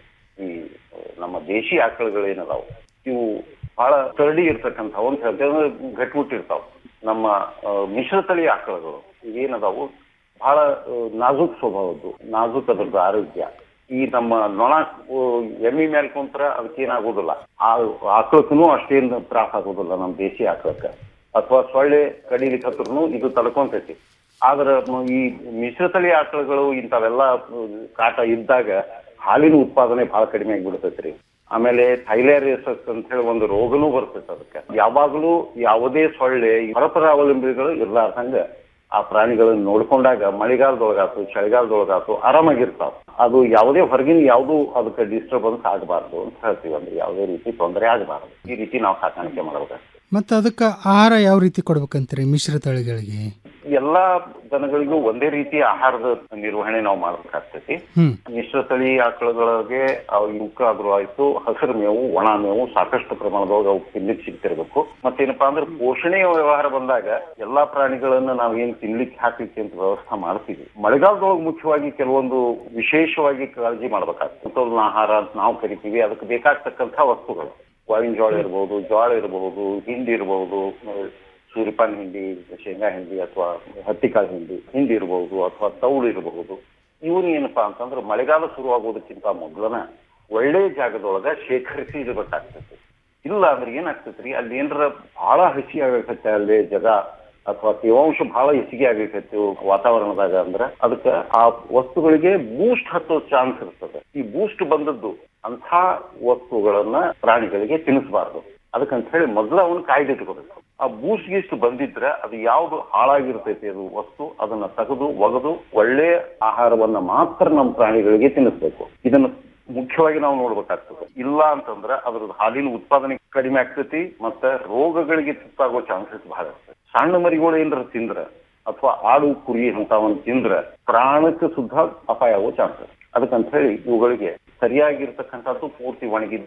ಈ ನಮ್ಮ ದೇಶಿ ಆಕಳುಗಳು ಏನದಾವು ಇವು ಬಹಳ ಕರಡಿ ಇರ್ತಕ್ಕಂಥವು ಅಂತ ಹೇಳ್ತೇವೆ ಅಂದ್ರೆ ಗಟ್ಬಿಟ್ಟಿರ್ತಾವ ನಮ್ಮ ಆ, ಮಿಶ್ರತಳಿ ಆಕಳುಗಳು ಏನದಾವು ಬಹಳ ಆ, ನಾಜೂಕ್ ಸ್ವಭಾವದ್ದು ನಾಜೂಕ್ ಅದ್ರದ್ದು ಆರೋಗ್ಯ ಈ ನಮ್ಮ ನೊಣ ಆ, ಎಮ್ಮಿ ಮೇಲೆ ಕುಂತ್ರ ಅದಕ್ಕೇನಾಗೋದಿಲ್ಲ ಆ ಆಕಳಕ್ಕೂ ಅಷ್ಟೇನು ತ್ರಾಸ ಆಗೋದಿಲ್ಲ ನಮ್ಮ ದೇಶಿ ಆಕಳಕ್ಕೆ ಅಥವಾ ಸೊಳ್ಳೆ ಕಡಿಲಿಕ್ಕೆ ಹತ್ರನು ಇದು ತಡ್ಕೊಂತೈತಿ ಆದ್ರ ಮ- ಈ ಮಿಶ್ರತಳಿ ಆಕಳುಗಳು ಇಂಥವೆಲ್ಲ ಅಹ್, ಕಾಟ ಇದ್ದಾಗ ಹಾಲಿನ ಉತ್ಪಾದನೆ ಬಹಳ ಕಡಿಮೆ ಆಗಿಬಿಡ್ತೈತ್ರಿ ಆಮೇಲೆ ಥೈಲೇರಿಯಸಸ್ ಅಂತ ಹೇಳಿ ಒಂದು ರೋಗನೂ ಬರ್ತೈತೆ ಅದಕ್ಕೆ ಯಾವಾಗಲೂ ಯಾವುದೇ ಸೊಳ್ಳೆ ಪರಪರ ಅವಲಂಬಿಗಳು ಇರ್ಲಾರ್ದಂಗ ಆ ಪ್ರಾಣಿಗಳನ್ನ ನೋಡ್ಕೊಂಡಾಗ ಮಳೆಗಾಲದೊಳಗಾತು ಚಳಿಗಾಲದೊಳಗಾತು ಆರಾಮಾಗಿರ್ತಾವ ಅದು ಯಾವುದೇ ಹೊರಗಿನ ಯಾವುದು ಅದಕ್ಕೆ ಡಿಸ್ಟರ್ಬೆನ್ಸ್ ಆಗಬಾರ್ದು ಅಂತ ಹೇಳ್ತೀವಿ ಅಂದ್ರೆ ಯಾವುದೇ ರೀತಿ ತೊಂದರೆ ಆಗಬಾರ್ದು ಈ ರೀತಿ ನಾವು ಸಾಕಾಣಿಕೆ ಮಾಡಬೇಕು ಮತ್ತು ಅದಕ್ಕೆ ಆಹಾರ ಯಾವ ರೀತಿ ಕೊಡ್ಬೇಕಂತೀರಿ ಮಿಶ್ರ ತಳಿಗಳಿಗೆ ಎಲ್ಲಾ ದನಗಳಿಗೂ ಒಂದೇ ರೀತಿಯ ಆಹಾರದ ನಿರ್ವಹಣೆ ನಾವು ಮಾಡ್ಬೇಕಾಗ್ತೈತಿ ಹ್ಮ್ ಮಿಶ್ರ ತಳಿ ಆಕಳುಗಳಿಗೆ ಅವು ಇವಕ್ಕ ಆದ್ರೂ ಆಯ್ತು ಹಸಿರು ಮೇವು ಒಣ ಮೇವು ಸಾಕಷ್ಟು ಪ್ರಮಾಣದೊಳಗೆ ಅವು ತಿನ್ಲಿಕ್ಕೆ ಸಿಗ್ತಿರ್ಬೇಕು ಮತ್ತೇನಪ್ಪಾ ಅಂದ್ರೆ ಪೋಷಣೆಯ ವ್ಯವಹಾರ ಬಂದಾಗ ಎಲ್ಲಾ ಪ್ರಾಣಿಗಳನ್ನ ನಾವ್ ಏನ್ ತಿನ್ಲಿಕ್ಕೆ ಹಾಕ್ಲಿಕ್ಕೆ ಅಂತ ವ್ಯವಸ್ಥೆ ಮಾಡ್ತೀವಿ ಮಳೆಗಾಲದೊಳಗೆ ಮುಖ್ಯವಾಗಿ ಕೆಲವೊಂದು ವಿಶೇಷವಾಗಿ ಕಾಳಜಿ ಮಾಡ್ಬೇಕಾಗ್ತದೆ ಸಮತೋಲನ ಆಹಾರ ಅಂತ ನಾವು ಕರಿತೀವಿ ಅದಕ್ಕೆ ಬೇಕಾಗ್ತಕ್ಕಂಥ ವಸ್ತುಗಳು ಗಾಳಿನ ಜೋಳ ಇರಬಹುದು ಜೋಳ ಇರಬಹುದು ಹಿಂಡಿ ಇರಬಹುದು ಸೂರ್ಯಪಾನ ಹಿಂಡಿ ಶೇಂಗಾ ಹಿಂಡಿ ಅಥವಾ ಹತ್ತಿಕಾಳು ಹಿಂಡಿ ಹಿಂಡಿ ಇರಬಹುದು ಅಥವಾ ತೌಳು ಇರಬಹುದು ಇವನ್ ಏನಪ್ಪಾ ಅಂತಂದ್ರೆ ಮಳೆಗಾಲ ಶುರುವಾಗೋದಕ್ಕಿಂತ ಮೊದಲನ ಒಳ್ಳೆ ಜಾಗದೊಳಗ ಶೇಖರಿಸಿ ಇಡಬೇಕಾಗ್ತೈತಿ ಇಲ್ಲ ಅಂದ್ರೆ ಏನಾಗ್ತೈತ್ರಿ ಅಲ್ಲಿ ಏನಾರ ಬಹಳ ಹಸಿ ಆಗಕತ್ತೆ ಅಲ್ಲಿ ಜಗ ಅಥವಾ ತೇವಾಂಶ ಬಹಳ ಹೆಚ್ಚಿಗೆ ಆಗೈತಿ ವಾತಾವರಣದಾಗ ಅಂದ್ರೆ ಅದಕ್ಕೆ ಆ ವಸ್ತುಗಳಿಗೆ ಬೂಸ್ಟ್ ಹತ್ತೋ ಚಾನ್ಸ್ ಇರ್ತದೆ ಈ ಬೂಸ್ಟ್ ಬಂದದ್ದು ಅಂಥ ವಸ್ತುಗಳನ್ನ ಪ್ರಾಣಿಗಳಿಗೆ ತಿನ್ನಿಸಬಾರ್ದು ಅದಕ್ಕಂತ ಹೇಳಿ ಮೊದಲ ಅವನು ಕಾಯ್ದಿಟ್ಕೋಬೇಕು ಆ ಬೂಸ್ಟ್ ಗೀಸ್ಟ್ ಬಂದಿದ್ರೆ ಅದು ಯಾವ್ದು ಹಾಳಾಗಿರ್ತೈತಿ ಅದು ವಸ್ತು ಅದನ್ನ ತೆಗೆದು ಒಗೆದು ಒಳ್ಳೆ ಆಹಾರವನ್ನ ಮಾತ್ರ ನಮ್ಮ ಪ್ರಾಣಿಗಳಿಗೆ ತಿನ್ನಿಸ್ಬೇಕು ಇದನ್ನ ಮುಖ್ಯವಾಗಿ ನಾವು ನೋಡ್ಬೇಕಾಗ್ತದೆ ಇಲ್ಲ ಅಂತಂದ್ರೆ ಅದ್ರದ್ದು ಹಾಲಿನ ಉತ್ಪಾದನೆ ಕಡಿಮೆ ಆಗ್ತೈತಿ ಮತ್ತೆ ರೋಗಗಳಿಗೆ ತುತ್ತಾಗೋ ಚಾನ್ಸಸ್ ಬಹಳ ಇರ್ತದೆ ಸಣ್ಣ ಮರಿಗಳು ಏನಾರ ತಿಂದ್ರೆ ಅಥವಾ ಆಡು ಕುರಿ ಅಂತವನ್ನ ತಿಂದ್ರೆ ಪ್ರಾಣಕ್ಕೆ ಸುದ್ದ ಅಪಾಯ ಆಗೋ ಚಾನ್ಸಸ್ ಅದಕ್ಕಂತ ಹೇಳಿ ಇವುಗಳಿಗೆ ಸರಿಯಾಗಿರ್ತಕ್ಕಂಥದ್ದು ಪೂರ್ತಿ ಒಣಗಿದ್ದು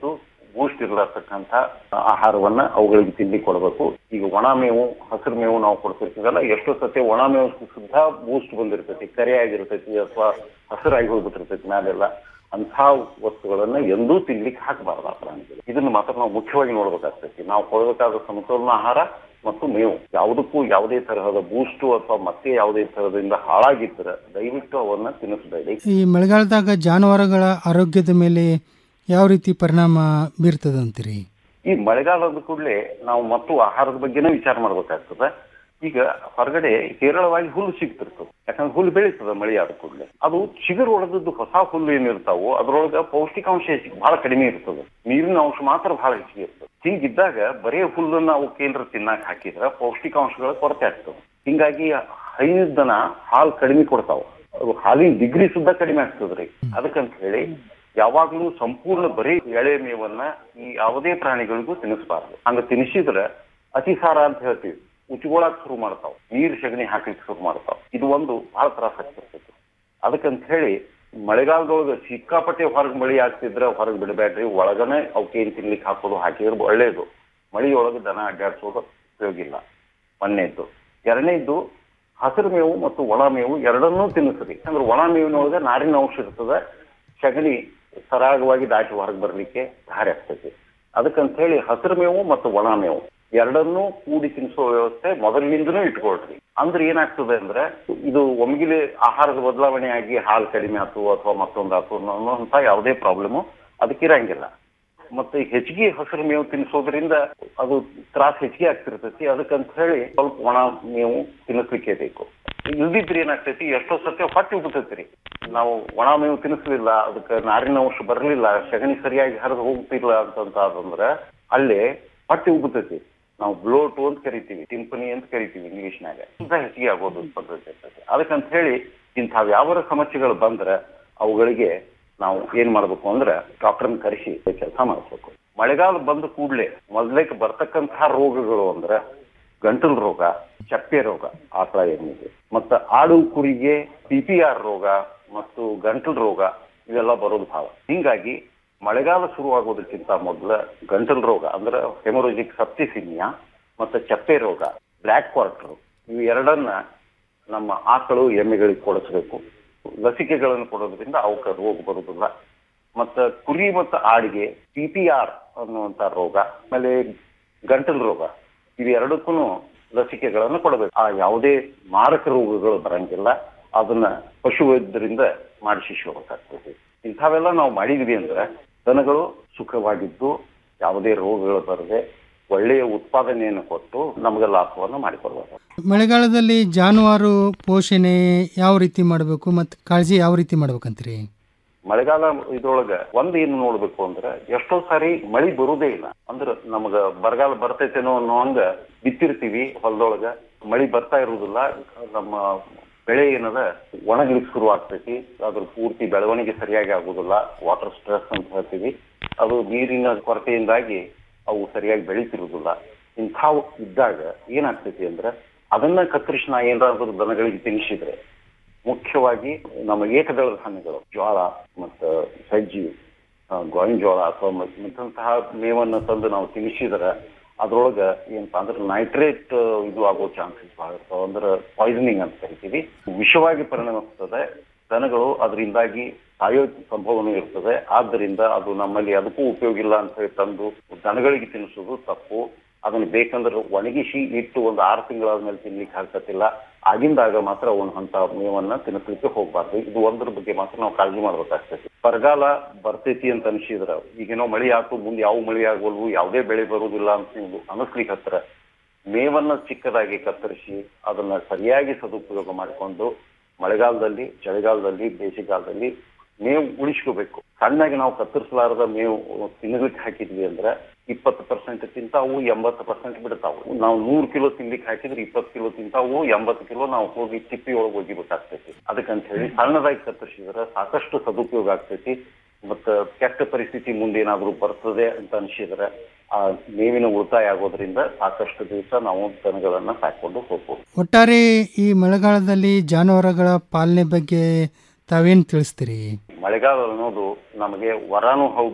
ಬೂಸ್ಟ್ ಇರತಕ್ಕಂಥ ಆಹಾರವನ್ನ ಅವುಗಳಿಗೆ ತಿಂಡಿ ಕೊಡಬೇಕು ಈಗ ಒಣ ಮೇವು ಹಸಿರು ಮೇವು ನಾವು ಕೊಡ್ತಿರ್ತೀವಲ್ಲ ಎಷ್ಟೋ ಸತಿ ಒಣ ಮೇವು ಸುದ್ದ ಬೂಸ್ಟ್ ಬಂದಿರ್ತೈತಿ ಕರಿಯಾಗಿರ್ತೈತಿ ಅಥವಾ ಹಸಿರಾಗಿ ಹೋಗ್ಬಿಟ್ಟಿರ್ತೈತಿ ಮ್ಯಾಲೆಲ್ಲ ಅಂಥ ವಸ್ತುಗಳನ್ನ ಎಂದೂ ತಿನ್ಲಿಕ್ಕೆ ಹಾಕಬಾರ್ದು ಆ ಪ್ರಾಣಿಗಳು ಇದನ್ನ ಮಾತ್ರ ನಾವು ಮುಖ್ಯವಾಗಿ ನೋಡ್ಬೇಕಾಗ್ತೈತಿ ನಾವು ಕೊಡಬೇಕಾದ ಸಮತೋಲನ ಆಹಾರ ಮತ್ತು ಮೇವು ಯಾವುದಕ್ಕೂ ಯಾವುದೇ ತರಹದ ಬೂಸ್ಟು ಅಥವಾ ಮತ್ತೆ ಯಾವುದೇ ತರಹದಿಂದ ಹಾಳಾಗಿದ್ರೆ ದಯವಿಟ್ಟು ಅವನ್ನ ತಿನ್ನಿಸಬೇಡಿ ಈ ಮಳೆಗಾಲದಾಗ ಜಾನುವಾರುಗಳ ಆರೋಗ್ಯದ ಮೇಲೆ ಯಾವ ರೀತಿ ಪರಿಣಾಮ ಬೀರ್ತದೆ ಅಂತೀರಿ ಈ ಮಳೆಗಾಲದ ಕೂಡಲೇ ನಾವು ಮತ್ತು ಆಹಾರದ ಬಗ್ಗೆನೇ ವಿಚಾರ ಮಾಡ್ಬೇಕಾಗ್ತದೆ ಈಗ ಹೊರಗಡೆ ಹೇರಳವಾಗಿ ಹುಲ್ಲು ಸಿಗ್ತಿರ್ತದೆ ಯಾಕಂದ್ರೆ ಹುಲ್ಲು ಬೆಳೀತದೆ ಮಳೆ ಆದ ಕೂಡಲೇ ಅದು ಚಿಗುರು ಒಳಗದ್ದು ಹೊಸ ಹುಲ್ಲು ಏನಿರ್ತಾವೋ ಅದ್ರೊಳಗ ಪೌಷ್ಟಿಕಾಂಶ ಹೆಚ್ಚು ಬಹಳ ಕಡಿಮೆ ಇರ್ತದೆ ನೀರಿನ ಅಂಶ ಮಾತ್ರ ಬಹಳ ಹೆಚ್ಚಿಗೆ ಇರ್ತದೆ ಹಿಂಗಿದ್ದಾಗ ಬರೇ ಹುಲ್ಲನ್ನ ಅವು ಕೇಂದ್ರ ತಿನ್ನಾಕ ಹಾಕಿದ್ರೆ ಪೌಷ್ಟಿಕಾಂಶಗಳ ಕೊರತೆ ಆಗ್ತದೆ ಹಿಂಗಾಗಿ ಹೈದ ದನ ಹಾಲು ಕಡಿಮೆ ಕೊಡ್ತಾವ ಅದು ಹಾಲಿನ ಡಿಗ್ರಿ ಸುದ್ದ ಕಡಿಮೆ ಆಗ್ತದ್ರಿ ಅದಕ್ಕಂತ ಹೇಳಿ ಯಾವಾಗ್ಲೂ ಸಂಪೂರ್ಣ ಬರೀ ಎಳೆ ಮೇವನ್ನ ಈ ಯಾವುದೇ ಪ್ರಾಣಿಗಳಿಗೂ ತಿನ್ನಿಸಬಾರ್ದು ಹಂಗ ತಿನ್ನಿಸಿದ್ರೆ ಅತಿಸಾರ ಅಂತ ಹೇಳ್ತೀವಿ ಉಚ್ಕೊಳಕ್ ಶುರು ಮಾಡ್ತಾವ ನೀರ್ ಸಗಣಿ ಹಾಕ್ಲಿಕ್ಕೆ ಶುರು ಮಾಡ್ತಾವ ಇದು ಒಂದು ಬಹಳ ತ್ರಾಸ ಆಗ್ತಿರ್ತೈತಿ ಅದಕ್ಕಂತ ಹೇಳಿ ಮಳೆಗಾಲದೊಳಗ ಸಿಕ್ಕಾಪಟ್ಟೆ ಹೊರಗ್ ಮಳಿ ಆಗ್ತಿದ್ರೆ ಹೊರಗ್ ಬಿಡಬೇಡ್ರಿ ಒಳಗನೆ ಅವಕ್ಕೆ ಏನ್ ತಿನ್ಲಿಕ್ಕೆ ಹಾಕೋದು ಹಾಕಿದ್ರೆ ಒಳ್ಳೇದು ಮಳಿಯೊಳಗೆ ದನ ಅಡ್ಡಾಡ್ಸೋದು ಉಪಯೋಗ ಇಲ್ಲ ಒಂದನೇದ್ದು ಎರಡನೇದ್ದು ಹಸಿರು ಮೇವು ಮತ್ತು ಒಣ ಮೇವು ಎರಡನ್ನೂ ತಿನ್ನಿಸ್ರಿ ಅಂದ್ರೆ ಒಣ ಮೇವಿನೊಳಗೆ ನಾರಿನ ಅಂಶ ಇರ್ತದೆ ಸಗಣಿ ಸರಾಗವಾಗಿ ದಾಟಿ ಹೊರಗೆ ಬರ್ಲಿಕ್ಕೆ ದಾರಿ ಆಗ್ತೈತಿ ಅದಕ್ಕಂತ ಹೇಳಿ ಹಸಿರು ಮೇವು ಮತ್ತು ಒಣ ಮೇವು ಎರಡನ್ನೂ ಕೂಡಿ ತಿನ್ನಿಸೋ ವ್ಯವಸ್ಥೆ ಮೊದಲಿನಿಂದನೂ ಇಟ್ಕೊಳ್ರಿ ಅಂದ್ರೆ ಏನಾಗ್ತದೆ ಅಂದ್ರೆ ಇದು ಒಮ್ಗಿಲೆ ಆಹಾರದ ಬದಲಾವಣೆ ಆಗಿ ಹಾಲು ಕಡಿಮೆ ಆಯ್ತು ಅಥವಾ ಮತ್ತೊಂದು ಆಯ್ತು ಅನ್ನೋಂಥ ಯಾವುದೇ ಪ್ರಾಬ್ಲಮ್ ಅದಕ್ಕಿರಂಗಿಲ್ಲ ಮತ್ತೆ ಹೆಚ್ಚಿಗೆ ಹಸಿರು ಮೇವು ತಿನ್ನಿಸೋದ್ರಿಂದ ಅದು ತ್ರಾಸ ಹೆಚ್ಚಿಗೆ ಆಗ್ತಿರ್ತೈತಿ ಅದಕ್ಕಂತ ಹೇಳಿ ಸ್ವಲ್ಪ ಒಣ ಮೇವು ತಿನ್ನಿಸ್ಲಿಕ್ಕೆ ಬೇಕು ಇಲ್ದಿದ್ರೆ ಏನಾಗ್ತೈತಿ ಎಷ್ಟೋ ಸತ್ಯ ಹೊಟ್ಟೆ ಉಬ್ಬತೈತಿ ನಾವು ಒಣ ಮೇವು ತಿನ್ನಿಸ್ಲಿಲ್ಲ ಅದಕ್ಕೆ ನಾರಿನ ಅಂಶ ಬರಲಿಲ್ಲ ಸಗಣಿ ಸರಿಯಾಗಿ ಹರಿದು ಹೋಗ್ತಿಲ್ಲ ಅಂತಂತ ಆದಂದ್ರೆ ಅಲ್ಲೇ ಹೊಟ್ಟೆ ಉಬ್ಬತೈತಿ ನಾವು ಬ್ಲೋಟ್ ಅಂತ ಕರಿತೀವಿ ಟಿಂಪನಿ ಅಂತ ಕರಿತೀವಿ ಇಂಗ್ಲಿಷ್ನಾಗ ಇಂಥ ಹೆಚ್ಚಿಗೆ ಆಗೋದು ಪದ್ಧತಿ ಇರ್ತೈತಿ ಅದಕ್ಕಂತ ಹೇಳಿ ಇಂಥ ಯಾವ ಸಮಸ್ಯೆಗಳು ಬಂದ್ರೆ ಅವುಗಳಿಗೆ ನಾವು ಏನ್ ಮಾಡ್ಬೇಕು ಅಂದ್ರೆ ಡಾಕ್ಟರ್ನ ಕರೆಸಿ ಕೆಲಸ ಮಾಡಿಸ್ಬೇಕು ಮಳೆಗಾಲ ಬಂದ ಕೂಡಲೇ ಮೊದಲೇಕ್ ಬರ್ತಕ್ಕಂತಹ ರೋಗಗಳು ಅಂದ್ರೆ ಗಂಟಲು ರೋಗ ಚಪ್ಪೆ ರೋಗ ಆಕಳ ಎಮ್ಮಿಗೆ ಮತ್ತು ಆಡು ಕುರಿಗೆ ಪಿ ಪಿ ಆರ್ ರೋಗ ಮತ್ತು ಗಂಟಲು ರೋಗ ಇವೆಲ್ಲ ಬರೋದು ಭಾಳ ಹಿಂಗಾಗಿ ಮಳೆಗಾಲ ಶುರುವಾಗೋದಕ್ಕಿಂತ ಮೊದಲ ಗಂಟಲು ರೋಗ ಅಂದ್ರೆ ಹೆಮೊರೋಜಿಕ್ ಸಪ್ತಿಸಿಮಿಯಾ ಮತ್ತು ಚಪ್ಪೆ ರೋಗ ಬ್ಲ್ಯಾಕ್ ಕ್ವಾರ್ಟರ್ ಇವು ಎರಡನ್ನ ನಮ್ಮ ಆಕಳು ಎಮ್ಮೆಗಳಿಗೆ ಕೊಡಿಸ್ಬೇಕು ಲಸಿಕೆಗಳನ್ನು ಕೊಡೋದ್ರಿಂದ ಅವಕ್ಕೆ ರೋಗ ಬರುವುದಿಲ್ಲ ಮತ್ತ ಕುರಿ ಮತ್ತು ಆಡಿಗೆ ಪಿ ಪಿ ಆರ್ ಅನ್ನುವಂತ ರೋಗ ಆಮೇಲೆ ಗಂಟಲು ರೋಗ ಇವೆರಡಕ್ಕೂ ಲಸಿಕೆಗಳನ್ನು ಕೊಡಬೇಕು ಆ ಯಾವುದೇ ಮಾರಕ ರೋಗಗಳು ಬರಂಗಿಲ್ಲ ಅದನ್ನ ಪಶುವೈದ್ಯರಿಂದ ಮಾಡಿಸಿಸಬೇಕಾಗ್ತದೆ ಇಂಥವೆಲ್ಲ ನಾವು ಮಾಡಿದ್ವಿ ಅಂದ್ರೆ ದನಗಳು ಸುಖವಾಗಿದ್ದು ಯಾವುದೇ ರೋಗಗಳು ಬರದೆ ಒಳ್ಳೆಯ ಉತ್ಪಾದನೆಯನ್ನು ಕೊಟ್ಟು ನಮಗೆ ಲಾಭವನ್ನು ಮಾಡಿಕೊಡ್ಬೇಕು ಮಳೆಗಾಲದಲ್ಲಿ ಜಾನುವಾರು ಪೋಷಣೆ ಯಾವ ರೀತಿ ಮಾಡಬೇಕು ಮತ್ತು ಕಾಳಜಿ ಯಾವ ರೀತಿ ಮಾಡ್ಬೇಕಂತೀರಿ ಮಳೆಗಾಲ ಇದ್ರೊಳಗ ಒಂದ್ ಏನು ನೋಡ್ಬೇಕು ಅಂದ್ರೆ ಎಷ್ಟೋ ಸಾರಿ ಮಳಿ ಬರುದೇ ಇಲ್ಲ ಅಂದ್ರ ನಮಗ ಬರಗಾಲ ಬರ್ತೈತೇನೋ ಅನ್ನೋ ಹಂಗ ಬಿತ್ತಿರ್ತೀವಿ ಹೊಲದೊಳಗ ಮಳಿ ಬರ್ತಾ ಇರುವುದಿಲ್ಲ ನಮ್ಮ ಬೆಳೆ ಏನದ ಒಣಗ್ಲಿಕ್ಕೆ ಶುರು ಆಗ್ತೈತಿ ಅದ್ರ ಪೂರ್ತಿ ಬೆಳವಣಿಗೆ ಸರಿಯಾಗಿ ಆಗುದಿಲ್ಲ ವಾಟರ್ ಸ್ಟ್ರೆಸ್ ಅಂತ ಹೇಳ್ತೀವಿ ಅದು ನೀರಿನ ಕೊರತೆಯಿಂದಾಗಿ ಅವು ಸರಿಯಾಗಿ ಬೆಳೀತಿರುವುದಿಲ್ಲ ಇಂಥವು ಇದ್ದಾಗ ಏನಾಗ್ತೈತಿ ಅಂದ್ರೆ ಅದನ್ನ ಕತ್ತರಿಸಿ ನಾ ಏನಾದ್ರೂ ದನಗಳಿಗೆ ತಿನ್ನಿಸಿದ್ರೆ ಮುಖ್ಯವಾಗಿ ನಮ್ಮ ಏಕದಳ ಧಾನ್ಯಗಳು ಜೋಳ ಮತ್ತು ಸಜ್ಜಿ ಆ, ಗೋವಿನ ಜೋಳ ಅಥವಾ ಮತ್- ಮತ್ತಂತಹ ಮೇವನ್ನು ತಂದು ನಾವು ತಿನ್ನಿಸಿದ್ರೆ ಅದ್ರೊಳಗ ಏನಪ್ಪಾ ಅಂದ್ರೆ ನೈಟ್ರೇಟ್ ಇದು ಆಗೋ ಚಾನ್ಸಸ್ ಬಹಳ ಇರ್ತಾವ ಅಂದ್ರೆ ಪಾಯ್ಸನಿಂಗ್ ಅಂತ ಕರಿತೀವಿ ವಿಷವಾಗಿ ಪರಿಣಮಿಸ್ತದೆ ದನಗಳು ಅದರಿಂದಾಗಿ ಸಾಯೋ ಸಂಭವನೂ ಇರ್ತದೆ ಆದ್ದರಿಂದ ಅದು ನಮ್ಮಲ್ಲಿ ಅದಕ್ಕೂ ಉಪಯೋಗ ಇಲ್ಲ ಅಂತ ಹೇಳಿ ತಂದು ದನಗಳಿಗೆ ತಿನ್ನಿಸೋದು ತಪ್ಪು ಅದನ್ನ ಬೇಕಂದ್ರೆ ಒಣಗಿಸಿ ಇಟ್ಟು ಒಂದು ಆರು ತಿಂಗಳಾದ್ಮೇಲೆ ತಿನ್ಲಿಕ್ಕೆ ಆಗ್ತತಿಲ್ಲ ಆಗಿಂದಾಗ ಮಾತ್ರ ಅವನ ಅಂತ ಮೇವನ್ನ ತಿನ್ನಿಸ್ಲಿಕ್ಕೆ ಹೋಗ್ಬಾರ್ದು ಇದು ಒಂದ್ರ ಬಗ್ಗೆ ಮಾತ್ರ ನಾವು ಕಾಳಜಿ ಮಾಡ್ಬೇಕಾಗ್ತೈತಿ ಬರಗಾಲ ಬರ್ತೈತಿ ಅಂತ ಅನ್ಸಿದ್ರ ಈಗೇನೋ ಮಳಿ ಆತು ಮುಂದೆ ಯಾವ ಮಳಿ ಆಗೋಲ್ವು ಯಾವುದೇ ಬೆಳೆ ಬರುವುದಿಲ್ಲ ಅಂತ ನೀವು ಅನಿಸ್ಲಿಕ್ಕೆ ಹತ್ರ ಮೇವನ್ನ ಚಿಕ್ಕದಾಗಿ ಕತ್ತರಿಸಿ ಅದನ್ನ ಸರಿಯಾಗಿ ಸದುಪಯೋಗ ಮಾಡಿಕೊಂಡು ಮಳೆಗಾಲದಲ್ಲಿ ಚಳಿಗಾಲದಲ್ಲಿ ಬೇಸಿಗೆಗಾಲದಲ್ಲಿ ಮೇವು ಉಳಿಸ್ಕೋಬೇಕು ಸಣ್ಣಗೆ ನಾವು ಕತ್ತರಿಸಲಾರದ ಮೇವು ತಿನ್ನಲಿಕ್ಕೆ ಹಾಕಿದ್ವಿ ಅಂದ್ರೆ ಇಪ್ಪತ್ತು ಪರ್ಸೆಂಟ್ ತಿಂತಾವು ಎಂಬತ್ತು ಪರ್ಸೆಂಟ್ ಬಿಡ್ತಾವು ನಾವು ನೂರು ಕಿಲೋ ತಿನ್ಲಿಕ್ಕೆ ಹಾಕಿದ್ರೆ ಇಪ್ಪತ್ತು ಕಿಲೋ ತಿಂತಾವು ಎಂಬತ್ತು ಕಿಲೋ ನಾವು ಹೋಗಿ ಚಿಪ್ಪಿ ಒಳಗೆ ಒಗಿಬೇಕಾಗ್ತೈತಿ ಅದಕ್ಕಂತ ಹೇಳಿ ಸಣ್ಣದಾಗಿ ಕತ್ತರಿಸಿದ್ರೆ ಸಾಕಷ್ಟು ಸದುಪಯೋಗ ಆಗ್ತೈತಿ ಮತ್ತ ಕೆಟ್ಟ ಪರಿಸ್ಥಿತಿ ಮುಂದೇನಾದ್ರೂ ಬರ್ತದೆ ಅಂತ ಅನ್ಸಿದ್ರೆ ಆ ಮೇವಿನ ಉಳಿತಾಯ ಆಗೋದ್ರಿಂದ ಸಾಕಷ್ಟು ದಿವಸ ನಾವು ದನಗಳನ್ನ ಸಾಕೊಂಡು ಹೋಗ್ಬೋದು ಒಟ್ಟಾರೆ ಈ ಮಳೆಗಾಲದಲ್ಲಿ ಜಾನುವಾರುಗಳ ಪಾಲನೆ ಬಗ್ಗೆ ತಾವೇನು ತಿಳಿಸ್ತೀರಿ ಮಳೆಗಾಲ ಅನ್ನೋದು ನಮಗೆ ವರನೂ ಹೌದು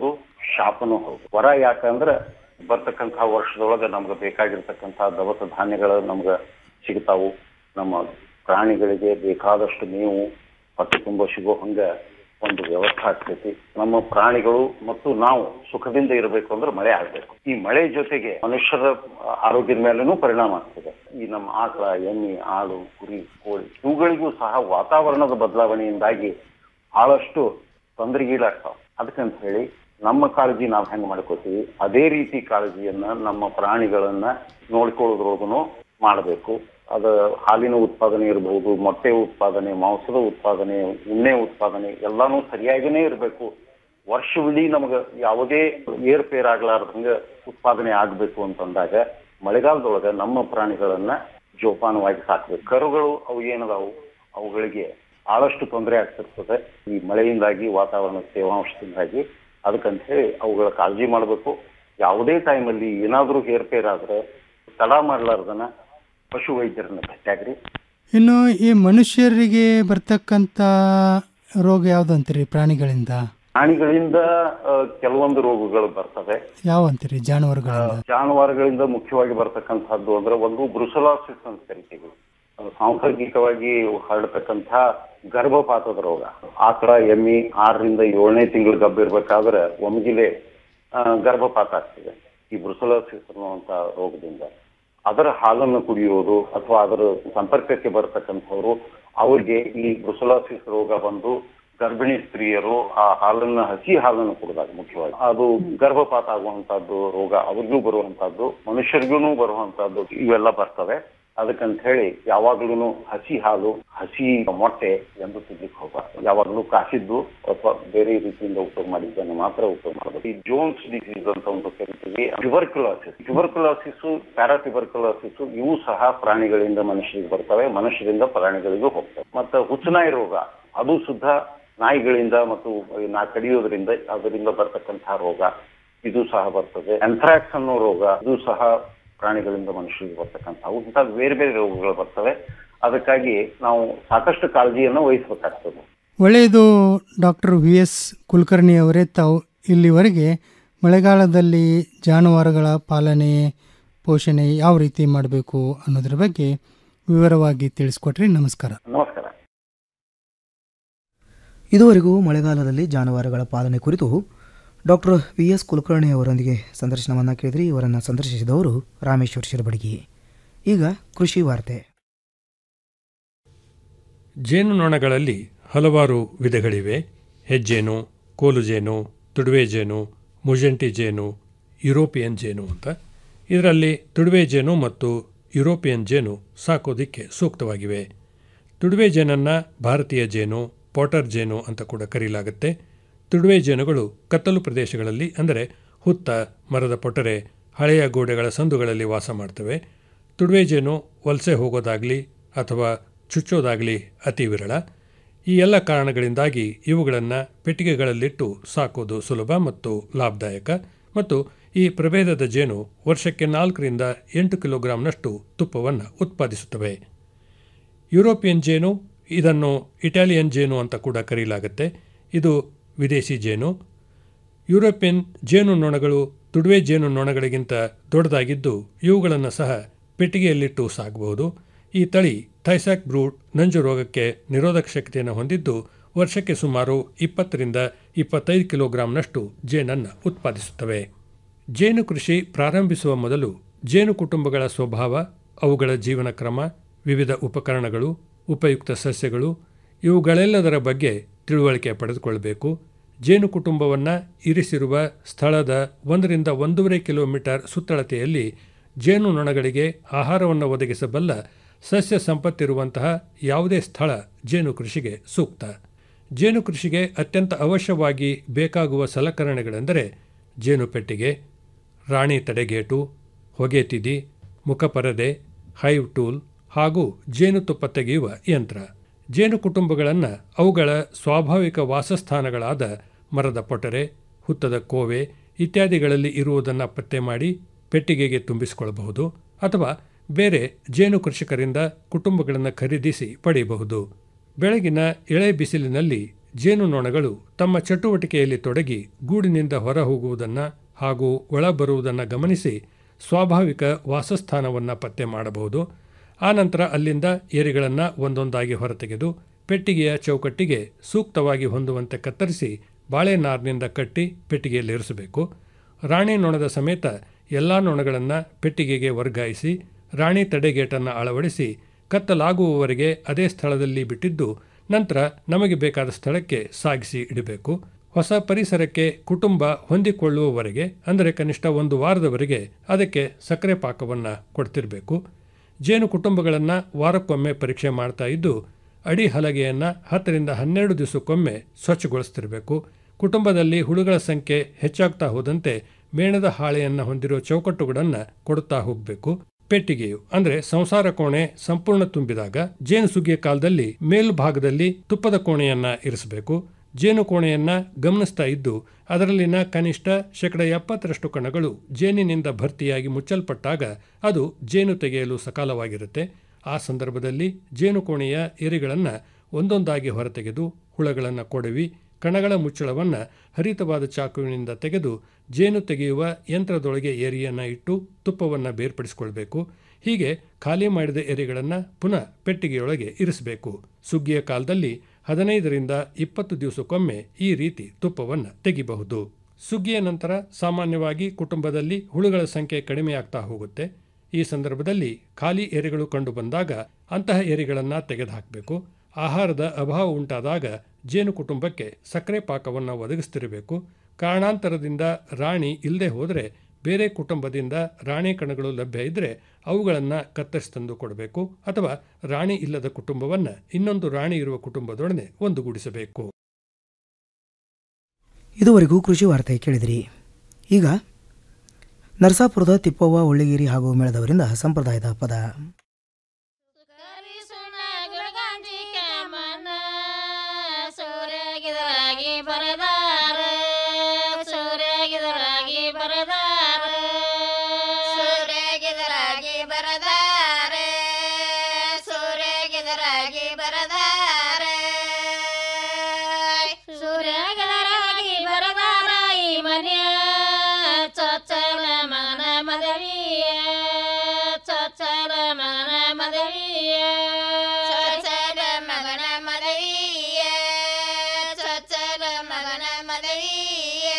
ಶಾಪನೂ ಹೌದು ವರ ಯಾಕಂದ್ರೆ ಬರ್ತಕ್ಕಂಥ ವರ್ಷದೊಳಗೆ ನಮ್ಗೆ ಬೇಕಾಗಿರ್ತಕ್ಕಂಥ ದವಸ ಧಾನ್ಯಗಳು ನಮ್ಗೆ ಸಿಗ್ತಾವು ನಮ್ಮ ಪ್ರಾಣಿಗಳಿಗೆ ಬೇಕಾದಷ್ಟು ಮೇವು ಹೊಟ್ಟೆ ತುಂಬ ಸಿಗೋ ಹಂಗ ಒಂದು ವ್ಯವಸ್ಥೆ ಆಗ್ತೈತಿ ನಮ್ಮ ಪ್ರಾಣಿಗಳು ಮತ್ತು ನಾವು ಸುಖದಿಂದ ಇರಬೇಕು ಅಂದ್ರೆ ಮಳೆ ಆಗ್ಬೇಕು ಈ ಮಳೆ ಜೊತೆಗೆ ಮನುಷ್ಯರ ಆರೋಗ್ಯದ ಮೇಲೂ ಪರಿಣಾಮ ಆಗ್ತದೆ ಈ ನಮ್ಮ ಆಕಳ ಎಮ್ಮೆ ಆಡು ಕುರಿ ಕೋಳಿ ಇವುಗಳಿಗೂ ಸಹ ವಾತಾವರಣದ ಬದಲಾವಣೆಯಿಂದಾಗಿ ಬಹಳಷ್ಟು ತೊಂದರೆಗೀಡಾಗ್ತಾವ ಅದಕ್ಕಂತ ಹೇಳಿ ನಮ್ಮ ಕಾಳಜಿ ನಾವು ಹೆಂಗ್ ಮಾಡ್ಕೋತೀವಿ ಅದೇ ರೀತಿ ಕಾಳಜಿಯನ್ನ ನಮ್ಮ ಪ್ರಾಣಿಗಳನ್ನ ನೋಡ್ಕೊಳ್ಳೋದ್ರೊಳಗೂ ಮಾಡಬೇಕು ಅದು ಹಾಲಿನ ಉತ್ಪಾದನೆ ಇರಬಹುದು ಮೊಟ್ಟೆ ಉತ್ಪಾದನೆ ಮಾಂಸದ ಉತ್ಪಾದನೆ ಉಣ್ಣೆ ಉತ್ಪಾದನೆ ಎಲ್ಲಾನು ಸರಿಯಾಗಿನೇ ಇರಬೇಕು ವರ್ಷವಿಡೀ ನಮಗೆ ಯಾವುದೇ ಏರ್ಪೇರ್ ಆಗ್ಲಾರ್ದಂಗ ಉತ್ಪಾದನೆ ಆಗ್ಬೇಕು ಅಂತಂದಾಗ ಮಳೆಗಾಲದೊಳಗ ನಮ್ಮ ಪ್ರಾಣಿಗಳನ್ನ ಜೋಪಾನವಾಗಿ ಸಾಕ್ಬೇಕು ಕರುಗಳು ಅವು ಏನದಾವು ಅವುಗಳಿಗೆ ಬಹಳಷ್ಟು ತೊಂದರೆ ಆಗ್ತಿರ್ತದೆ ಈ ಮಳೆಯಿಂದಾಗಿ ವಾತಾವರಣ ತೇವಾಂಶದಿಂದಾಗಿ ಅದಕ್ಕಂತ ಹೇಳಿ ಅವುಗಳ ಕಾಳಜಿ ಮಾಡಬೇಕು ಯಾವುದೇ ಟೈಮಲ್ಲಿ ಏನಾದ್ರೂ ಏರ್ಪೇರ್ ಆದ್ರೆ ತಡ ಮಾಡ್ಲಾರ್ದನ ಪಶು ವೈದ್ಯರನ್ನ ಭೇಟಿಯಾಗ್ರಿ ಇನ್ನು ಈ ಮನುಷ್ಯರಿಗೆ ಬರ್ತಕ್ಕಂಥ ರೋಗ ಯಾವ್ದು ಅಂತೀರಿ ಪ್ರಾಣಿಗಳಿಂದ ಪ್ರಾಣಿಗಳಿಂದ ಆ, ಕೆಲವೊಂದು ರೋಗಗಳು ಬರ್ತವೆ ಯಾವ ಅಂತೀರಿ ಜಾನುವಾರುಗಳಿಂದ ಜಾನುವಾರುಗಳಿಂದ ಮುಖ್ಯವಾಗಿ ಬರ್ತಕ್ಕಂಥದ್ದು ಅಂದ್ರೆ ಒಂದು ಬ್ರುಸಲಾಸಿಸ್ ಅಂತ ಕರಿತೀವಿ ಅದು ಸಾಂಸರ್ಗಿಕವಾಗಿ ಹರಡತಕ್ಕಂಥ ಗರ್ಭಪಾತದ ರೋಗ ಆಕಳ ಎಮ್ಮಿ ಆರರಿಂದ ಏಳನೇ ತಿಂಗಳು ಗಬ್ಬಿರ್ಬೇಕಾದ್ರೆ ಒಮ್ಗಿಲೆ ಆ, ಗರ್ಭಪಾತ ಆಗ್ತದೆ ಈ ಬ್ರುಸಲಾಸಿಸ್ ಅನ್ನುವಂತ ರೋಗದಿಂದ ಅದರ ಹಾಲನ್ನು ಕುಡಿಯೋದು ಅಥವಾ ಅದರ ಸಂಪರ್ಕಕ್ಕೆ ಬರ್ತಕ್ಕಂಥವ್ರು ಅವ್ರಿಗೆ ಈ ಬ್ರುಸಲಾಸಿಸ್ ರೋಗ ಬಂದು ಗರ್ಭಿಣಿ ಸ್ತ್ರೀಯರು ಆ ಹಾಲನ್ನ ಹಸಿ ಹಾಲನ್ನು ಕುಡಿದಾಗ ಮುಖ್ಯವಾಗಿ ಅದು ಗರ್ಭಪಾತ ಆಗುವಂತಹದ್ದು ರೋಗ ಅವ್ರಿಗೂ ಬರುವಂತಹದ್ದು ಮನುಷ್ಯರಿಗೂ ಬರುವಂತಹದ್ದು ಇವೆಲ್ಲ ಬರ್ತವೆ ಅದಕ್ಕಂತ ಹೇಳಿ ಯಾವಾಗ್ಲೂ ಹಸಿ ಹಾಲು ಹಸಿ ಮೊಟ್ಟೆ ಎಂದು ತಿನ್ಲಿಕ್ಕೆ ಹೋಗಬಾರ್ದು ಯಾವಾಗ್ಲೂ ಕಾಸಿದ್ದು ಅಥವಾ ಬೇರೆ ರೀತಿಯಿಂದ ಉಪಯೋಗ ಮಾಡಿದ್ದನ್ನು ಮಾತ್ರ ಉಪಯೋಗ ಮಾಡಬೇಕು ಈ ಜೋನ್ಸ್ ಡಿಸೀಸ್ ಅಂತ ಒಂದು ಕರಿತೀವಿ ಟ್ಯುಬರ್ಕ್ಯುಲಾಸಿಸ್ ಟ್ಯುಬರ್ಕ್ಯುಲಾಸಿಸ್ ಪ್ಯಾರಾಟ್ಯುಬರ್ಕ್ಯುಲಾಸಿಸ್ ಇವು ಸಹ ಪ್ರಾಣಿಗಳಿಂದ ಮನುಷ್ಯರಿಗೆ ಬರ್ತವೆ ಮನುಷ್ಯರಿಂದ ಪ್ರಾಣಿಗಳಿಗೂ ಹೋಗ್ತವೆ ಮತ್ತೆ ಹುಚ್ಚುನಾಯಿ ರೋಗ ಅದು ಸುದ್ದ ನಾಯಿಗಳಿಂದ ಮತ್ತು ಈ ನಾ ಕಡಿಯೋದ್ರಿಂದ ಅದರಿಂದ ಬರ್ತಕ್ಕಂತಹ ರೋಗ ಇದು ಸಹ ಬರ್ತದೆ ಎಂಥ್ರಾಕ್ಸ್ ಅನ್ನೋ ರೋಗ ಇದು ಸಹ ಪ್ರಾಣಿಗಳಿಂದ ಮನುಷ್ಯರಿಗೆ ಬರ್ತಕ್ಕಂಥವು ಇಂಥ ಬೇರೆ ಬೇರೆ ರೋಗಗಳು ಬರ್ತವೆ ಅದಕ್ಕಾಗಿ ನಾವು ಸಾಕಷ್ಟು ಕಾಳಜಿಯನ್ನು ವಹಿಸಬೇಕಾಗ್ತದೆ ಒಳ್ಳೆಯದು ಡಾಕ್ಟರ್ ವಿ ಎಸ್ ಕುಲಕರ್ಣಿ ಅವರೇ ತಾವು ಇಲ್ಲಿವರೆಗೆ ಮಳೆಗಾಲದಲ್ಲಿ ಜಾನುವಾರುಗಳ ಪಾಲನೆ ಪೋಷಣೆ ಯಾವ ರೀತಿ ಮಾಡಬೇಕು ಅನ್ನೋದ್ರ ಬಗ್ಗೆ ವಿವರವಾಗಿ ತಿಳಿಸ್ಕೊಟ್ರಿ ನಮಸ್ಕಾರ ನಮಸ್ಕಾರ ಇದುವರೆಗೂ ಮಳೆಗಾಲದಲ್ಲಿ ಜಾನುವಾರುಗಳ ಪಾಲನೆ ಕುರಿತು ಡಾಕ್ಟರ್ ವಿ ಎಸ್ ಕುಲಕರ್ಣಿ ಅವರೊಂದಿಗೆ ಸಂದರ್ಶನವನ್ನು ಕೇಳಿದ್ರಿ ಇವರನ್ನು ಸಂದರ್ಶಿಸಿದವರು ರಾಮೇಶ್ವರ್ ಶಿರಬಡಗಿ ಈಗ ಕೃಷಿ ವಾರ್ತೆ ಜೇನುನೊಣಗಳಲ್ಲಿ ಹಲವಾರು ವಿಧಗಳಿವೆ ಹೆಜ್ಜೇನು ಕೋಲುಜೇನು ತುಡುವೆ ಜೇನು ಮುಜೆಂಟಿ ಜೇನು ಯುರೋಪಿಯನ್ ಜೇನು ಅಂತ ಇದರಲ್ಲಿ ತುಡುವೆ ಜೇನು ಮತ್ತು ಯುರೋಪಿಯನ್ ಜೇನು ಸಾಕೋದಿಕ್ಕೆ ಸೂಕ್ತವಾಗಿವೆ ತುಡುವೆ ಜೇನನ್ನು ಭಾರತೀಯ ಜೇನು ಪಾಟರ್ ಜೇನು ಅಂತ ಕೂಡ ಕರೆಯಲಾಗುತ್ತೆ ತುಡುವೆ ಜೇನುಗಳು ಕತ್ತಲು ಪ್ರದೇಶಗಳಲ್ಲಿ ಅಂದರೆ ಹುತ್ತ ಮರದ ಪೊಟರೆ ಹಳೆಯ ಗೋಡೆಗಳ ಸಂದುಗಳಲ್ಲಿ ವಾಸ ಮಾಡ್ತವೆ ತುಡುವೆ ಜೇನು ವಲಸೆ ಹೋಗೋದಾಗಲಿ ಅಥವಾ ಚುಚ್ಚೋದಾಗಲಿ ಅತಿ ವಿರಳ ಈ ಎಲ್ಲ ಕಾರಣಗಳಿಂದಾಗಿ ಇವುಗಳನ್ನು ಪೆಟ್ಟಿಗೆಗಳಲ್ಲಿಟ್ಟು ಸಾಕೋದು ಸುಲಭ ಮತ್ತು ಲಾಭದಾಯಕ ಮತ್ತು ಈ ಪ್ರಭೇದದ ಜೇನು ವರ್ಷಕ್ಕೆ ನಾಲ್ಕರಿಂದ ಎಂಟು ಕಿಲೋಗ್ರಾಂನಷ್ಟು ತುಪ್ಪವನ್ನು ಉತ್ಪಾದಿಸುತ್ತವೆ ಯುರೋಪಿಯನ್ ಜೇನು ಇದನ್ನು ಇಟಾಲಿಯನ್ ಜೇನು ಅಂತ ಕೂಡ ಕರೆಯಲಾಗುತ್ತೆ ಇದು ವಿದೇಶಿ ಜೇನು ಯುರೋಪಿಯನ್ ಜೇನು ನೊಣಗಳು ತುಡುವೆ ಜೇನು ನೊಣಗಳಿಗಿಂತ ದೊಡ್ಡದಾಗಿದ್ದು ಇವುಗಳನ್ನು ಸಹ ಪೆಟ್ಟಿಗೆಯಲ್ಲಿಟ್ಟು ಸಾಕಬಹುದು ಈ ತಳಿ ಥೈಸಾಕ್ ಬ್ರೂಡ್ ನಂಜು ರೋಗಕ್ಕೆ ನಿರೋಧಕ ಶಕ್ತಿಯನ್ನು ಹೊಂದಿದ್ದು ವರ್ಷಕ್ಕೆ ಸುಮಾರು ಇಪ್ಪತ್ತರಿಂದ ಇಪ್ಪತ್ತೈದು ಕಿಲೋಗ್ರಾಂನಷ್ಟು ಜೇನನ್ನು ಉತ್ಪಾದಿಸುತ್ತವೆ ಜೇನು ಕೃಷಿ ಪ್ರಾರಂಭಿಸುವ ಮೊದಲು ಜೇನು ಕುಟುಂಬಗಳ ಸ್ವಭಾವ ಅವುಗಳ ಜೀವನ ಕ್ರಮ ವಿವಿಧ ಉಪಕರಣಗಳು ಉಪಯುಕ್ತ ಸಸ್ಯಗಳು ಇವುಗಳೆಲ್ಲದರ ಬಗ್ಗೆ ತಿಳುವಳಿಕೆ ಪಡೆದುಕೊಳ್ಳಬೇಕು ಜೇನು ಕುಟುಂಬವನ್ನು ಇರಿಸಿರುವ ಸ್ಥಳದ ಒಂದರಿಂದ ಒಂದೂವರೆ ಕಿಲೋಮೀಟರ್ ಸುತ್ತಳತೆಯಲ್ಲಿ ಜೇನು ನೊಣಗಳಿಗೆ ಆಹಾರವನ್ನು ಒದಗಿಸಬಲ್ಲ ಸಸ್ಯ ಸಂಪತ್ತಿರುವಂತಹ ಯಾವುದೇ ಸ್ಥಳ ಜೇನು ಕೃಷಿಗೆ ಸೂಕ್ತ ಜೇನು ಕೃಷಿಗೆ ಅತ್ಯಂತ ಅವಶ್ಯವಾಗಿ ಬೇಕಾಗುವ ಸಲಕರಣೆಗಳೆಂದರೆ ಜೇನು ಪೆಟ್ಟಿಗೆ ರಾಣಿ ತಡೆಗೇಟು ಹೊಗೆ ತಿದಿ ಮುಖಪರದೆ ಹೈವ್ ಟೂಲ್ ಹಾಗೂ ಜೇನುತುಪ್ಪ ತೆಗೆಯುವ ಯಂತ್ರ ಜೇನು ಕುಟುಂಬಗಳನ್ನು ಅವುಗಳ ಸ್ವಾಭಾವಿಕ ವಾಸಸ್ಥಾನಗಳಾದ ಮರದ ಪೊಟರೆ ಹುತ್ತದ ಕೋವೆ ಇತ್ಯಾದಿಗಳಲ್ಲಿ ಇರುವುದನ್ನು ಪತ್ತೆ ಮಾಡಿ ಪೆಟ್ಟಿಗೆಗೆ ತುಂಬಿಸಿಕೊಳ್ಳಬಹುದು ಅಥವಾ ಬೇರೆ ಜೇನು ಕೃಷಿಕರಿಂದ ಕುಟುಂಬಗಳನ್ನು ಖರೀದಿಸಿ ಪಡೆಯಬಹುದು ಬೆಳಗಿನ ಎಳೆ ಬಿಸಿಲಿನಲ್ಲಿ ಜೇನುನೊಣಗಳು ತಮ್ಮ ಚಟುವಟಿಕೆಯಲ್ಲಿ ತೊಡಗಿ ಗೂಡಿನಿಂದ ಹೊರ ಹೋಗುವುದನ್ನು ಹಾಗೂ ಒಳ ಬರುವುದನ್ನು ಗಮನಿಸಿ ಸ್ವಾಭಾವಿಕ ವಾಸಸ್ಥಾನವನ್ನು ಪತ್ತೆ ಮಾಡಬಹುದು ಆನಂತರ ಅಲ್ಲಿಂದ ಏರಿಗಳನ್ನು ಒಂದೊಂದಾಗಿ ಹೊರತೆಗೆದು ಪೆಟ್ಟಿಗೆಯ ಚೌಕಟ್ಟಿಗೆ ಸೂಕ್ತವಾಗಿ ಹೊಂದುವಂತೆ ಕತ್ತರಿಸಿ ಬಾಳೆನಾರಿನಿಂದ ಕಟ್ಟಿ ಪೆಟ್ಟಿಗೆಯಲ್ಲಿ ಇರಿಸಬೇಕು ರಾಣಿ ನೊಣದ ಸಮೇತ ಎಲ್ಲ ನೊಣಗಳನ್ನು ಪೆಟ್ಟಿಗೆಗೆ ವರ್ಗಾಯಿಸಿ ರಾಣಿ ತಡೆಗೇಟನ್ನು ಅಳವಡಿಸಿ ಕತ್ತಲಾಗುವವರೆಗೆ ಅದೇ ಸ್ಥಳದಲ್ಲಿ ಬಿಟ್ಟಿದ್ದು ನಂತರ ನಮಗೆ ಬೇಕಾದ ಸ್ಥಳಕ್ಕೆ ಸಾಗಿಸಿ ಇಡಬೇಕು ಹೊಸ ಪರಿಸರಕ್ಕೆ ಕುಟುಂಬ ಹೊಂದಿಕೊಳ್ಳುವವರೆಗೆ ಅಂದರೆ ಕನಿಷ್ಠ ಒಂದು ವಾರದವರೆಗೆ ಅದಕ್ಕೆ ಸಕ್ಕರೆ ಪಾಕವನ್ನು ಕೊಡ್ತಿರಬೇಕು ಜೇನು ಕುಟುಂಬಗಳನ್ನು ವಾರಕ್ಕೊಮ್ಮೆ ಪರೀಕ್ಷೆ ಮಾಡ್ತಾ ಇದ್ದು ಅಡಿ ಹಲಗೆಯನ್ನು ಹತ್ತರಿಂದ ಹನ್ನೆರಡು ದಿವಸಕ್ಕೊಮ್ಮೆ ಸ್ವಚ್ಛಗೊಳಿಸ್ತಿರಬೇಕು ಕುಟುಂಬದಲ್ಲಿ ಹುಳುಗಳ ಸಂಖ್ಯೆ ಹೆಚ್ಚಾಗ್ತಾ ಹೋದಂತೆ ಮೇಣದ ಹಾಳೆಯನ್ನು ಹೊಂದಿರೋ ಚೌಕಟ್ಟುಗಳನ್ನು ಕೊಡುತ್ತಾ ಹೋಗಬೇಕು ಪೆಟ್ಟಿಗೆಯು ಅಂದರೆ ಸಂಸಾರ ಕೋಣೆ ಸಂಪೂರ್ಣ ತುಂಬಿದಾಗ ಜೇನು ಸುಗ್ಗಿಯ ಕಾಲದಲ್ಲಿ ಮೇಲ್ಭಾಗದಲ್ಲಿ ತುಪ್ಪದ ಕೋಣೆಯನ್ನ ಇರಿಸಬೇಕು ಜೇನು ಕೋಣೆಯನ್ನ ಗಮನಿಸ್ತಾ ಇದ್ದು ಅದರಲ್ಲಿನ ಕನಿಷ್ಠ ಶೇಕಡ ಎಪ್ಪತ್ತರಷ್ಟು ಕಣಗಳು ಜೇನಿನಿಂದ ಭರ್ತಿಯಾಗಿ ಮುಚ್ಚಲ್ಪಟ್ಟಾಗ ಅದು ಜೇನು ತೆಗೆಯಲು ಸಕಾಲವಾಗಿರುತ್ತೆ ಆ ಸಂದರ್ಭದಲ್ಲಿ ಜೇನು ಕೋಣೆಯ ಎರಿಗಳನ್ನು ಒಂದೊಂದಾಗಿ ಹೊರತೆಗೆದು ಹುಳಗಳನ್ನು ಕೊಡವಿ ಕಣಗಳ ಮುಚ್ಚಳವನ್ನು ಹರಿತವಾದ ಚಾಕುವಿನಿಂದ ತೆಗೆದು ಜೇನು ತೆಗೆಯುವ ಯಂತ್ರದೊಳಗೆ ಏರಿಯನ್ನು ಇಟ್ಟು ತುಪ್ಪವನ್ನು ಬೇರ್ಪಡಿಸಿಕೊಳ್ಬೇಕು ಹೀಗೆ ಖಾಲಿ ಮಾಡಿದ ಎರೆಗಳನ್ನು ಪುನಃ ಪೆಟ್ಟಿಗೆಯೊಳಗೆ ಇರಿಸಬೇಕು ಸುಗ್ಗಿಯ ಕಾಲದಲ್ಲಿ ಹದಿನೈದರಿಂದ ಇಪ್ಪತ್ತು ದಿವಸಕ್ಕೊಮ್ಮೆ ಈ ರೀತಿ ತುಪ್ಪವನ್ನು ತೆಗಿಬಹುದು ಸುಗ್ಗಿಯ ನಂತರ ಸಾಮಾನ್ಯವಾಗಿ ಕುಟುಂಬದಲ್ಲಿ ಹುಳುಗಳ ಸಂಖ್ಯೆ ಕಡಿಮೆಯಾಗ್ತಾ ಹೋಗುತ್ತೆ ಈ ಸಂದರ್ಭದಲ್ಲಿ ಖಾಲಿ ಎರೆಗಳು ಕಂಡು ಬಂದಾಗ ಅಂತಹ ಎರೆಗಳನ್ನು ತೆಗೆದುಹಾಕಬೇಕು ಆಹಾರದ ಅಭಾವ ಉಂಟಾದಾಗ ಜೇನು ಕುಟುಂಬಕ್ಕೆ ಸಕ್ಕರೆ ಪಾಕವನ್ನು ಒದಗಿಸ್ತಿರಬೇಕು ಕಾರಣಾಂತರದಿಂದ ರಾಣಿ ಇಲ್ಲದೆ ಹೋದರೆ ಬೇರೆ ಕುಟುಂಬದಿಂದ ರಾಣಿ ಕಣಗಳು ಲಭ್ಯ ಇದ್ದರೆ ಅವುಗಳನ್ನು ಕತ್ತರಿಸಿ ತಂದು ಕೊಡಬೇಕು ಅಥವಾ ರಾಣಿ ಇಲ್ಲದ ಕುಟುಂಬವನ್ನು ಇನ್ನೊಂದು ರಾಣಿ ಇರುವ ಕುಟುಂಬದೊಡನೆ ಒಂದುಗೂಡಿಸಬೇಕು ಇದುವರೆಗೂ ಕೃಷಿ ವಾರ್ತೆ ಕೇಳಿದಿರಿ ಈಗ ನರಸಾಪುರದ ತಿಪ್ಪವ್ವ ಒಳ್ಳೆಗೇರಿ ಹಾಗೂ ಮೇಳದವರಿಂದ ಸಂಪ್ರದಾಯದ ಪದ ಸೂರ್ಯಗಿದರಾಗಿ ಬರದಾರ ಸೂರ್ಯಗಿದರಾಗಿ ಬರದಾರ ಸೂರ್ಯಗಿದರಾಗಿ ಬರದಾರ ಸೂರ್ಯಗಿದರಾಗಿ ಬರದಾರ ಸೂರ್ಯಗಿದರಾಗಿ ಬರದಾರ ಈ ಮನೆಯ ಚೊಚ್ಚಲ ಮನ ಮದವಿಯ ಚೊಚ್ಚಲ ಮನ ಮದವಿಯ ಚೊಚ್ಚಲ ಮಗನ ಮದವಿಯ ಚೊಚ್ಚಲ ಮಗನ ಮದವಿಯ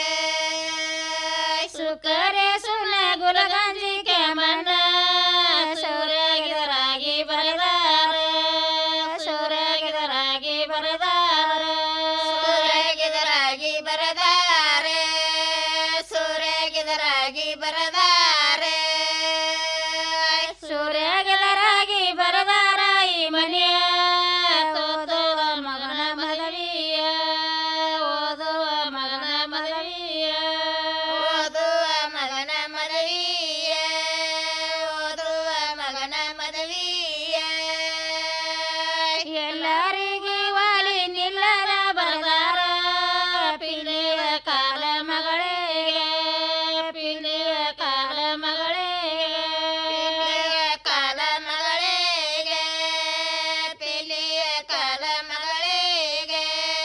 ಸುಕರೆ ಸುನ ಗುಲಗಂಜಿಕೆ ಮನ ಸೂರ್ಯಗಿದರಾಗಿ ಬರದಾರ ಸೂರ್ಯಗಿದರಾಗಿ ಬರದಾರ ಸೂರ್ಯಗಿದರಾಗಿ ಬರದಾರ ಸೂರ್ಯಗಿದರಾಗಿ ಬರದಾರ ಸೂರ್ಯಗಿದರಾಗಿ ಬರದಾರ ಈ ಮನೆಯ ಓದುವ ಮಗನ ಮದವಿಯ ಓದುವ ಮಗನ ಮದವಿಯ ಓದುವ ಮಗನ ಮದವಿಯ ಓದುವ ಮಗನ ಮದವಿಯ ಎಲ್ಲರಿಗೂ ವಾಲಿ ನಿಲ್ಲದ ಬರದಾರ ಪಿಲಿಯ ಕಾಲ ಮಗಳಿಗೆ ಪಿಲಿಯ ಕಾಲ ಮಗಳಿಗೆ ಪಿಲಿಯ ಕಾಲ ಮಗಳಿಗೆ ಪಿಲಿಯ ಕಾಲ ಮಗಳಿಗೆ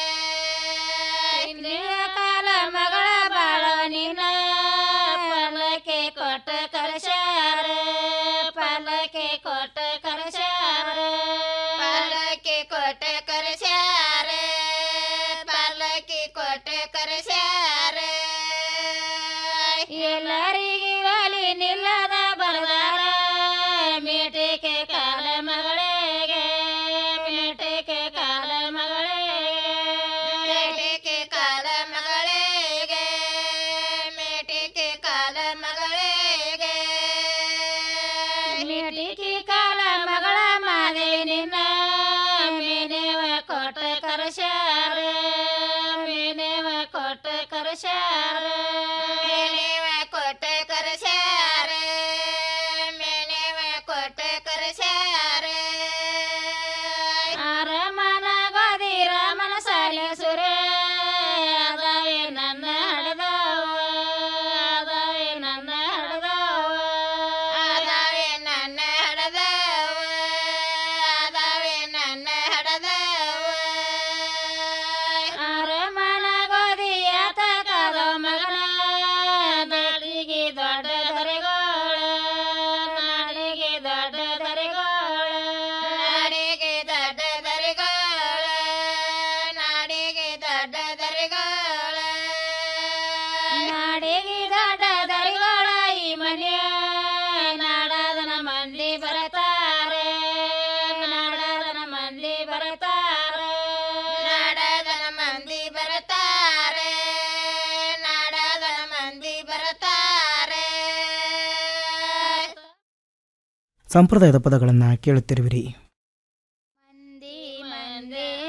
ಪಿಲಿಯ ಕಾಲ ಮಗಳ ಬಾಳ ನಿನ ಪಲಕೆ ಕೊಟ್ಟ ಕರಸಾರ ಪಲಕೆ ಕೊಟ್ಟ ಕರಸಾರ ಪಲಕೆ ಕೊಟ್ಟ ಕರಸಾರ ಪಲಕೆ ಕೊಟ್ಟ ಕರಸಾರ ಎಲ್ಲರಿಗೆ ವಾಲಿ ನಿಲ್ಲದ ಬರದಾರ ಮೇಟಿಕೆ ಕಾಲ ಮಗಳಿಗೆ ಮೇಟಿಕೆ ಕಾಲ ಮಗಳಿಗೆ ಮೇಟಿಕೆ ಕಾಲ ಮಗಳಿಗೆ ಮೇಟಿಕೆ ಕಾಲ ಮಗಳಿಗೆ ಸಂಪ್ರದಾಯದ ಪದಗಳನ್ನು ಕೇಳುತ್ತಿರುವಿರಿ ಮಂದಿ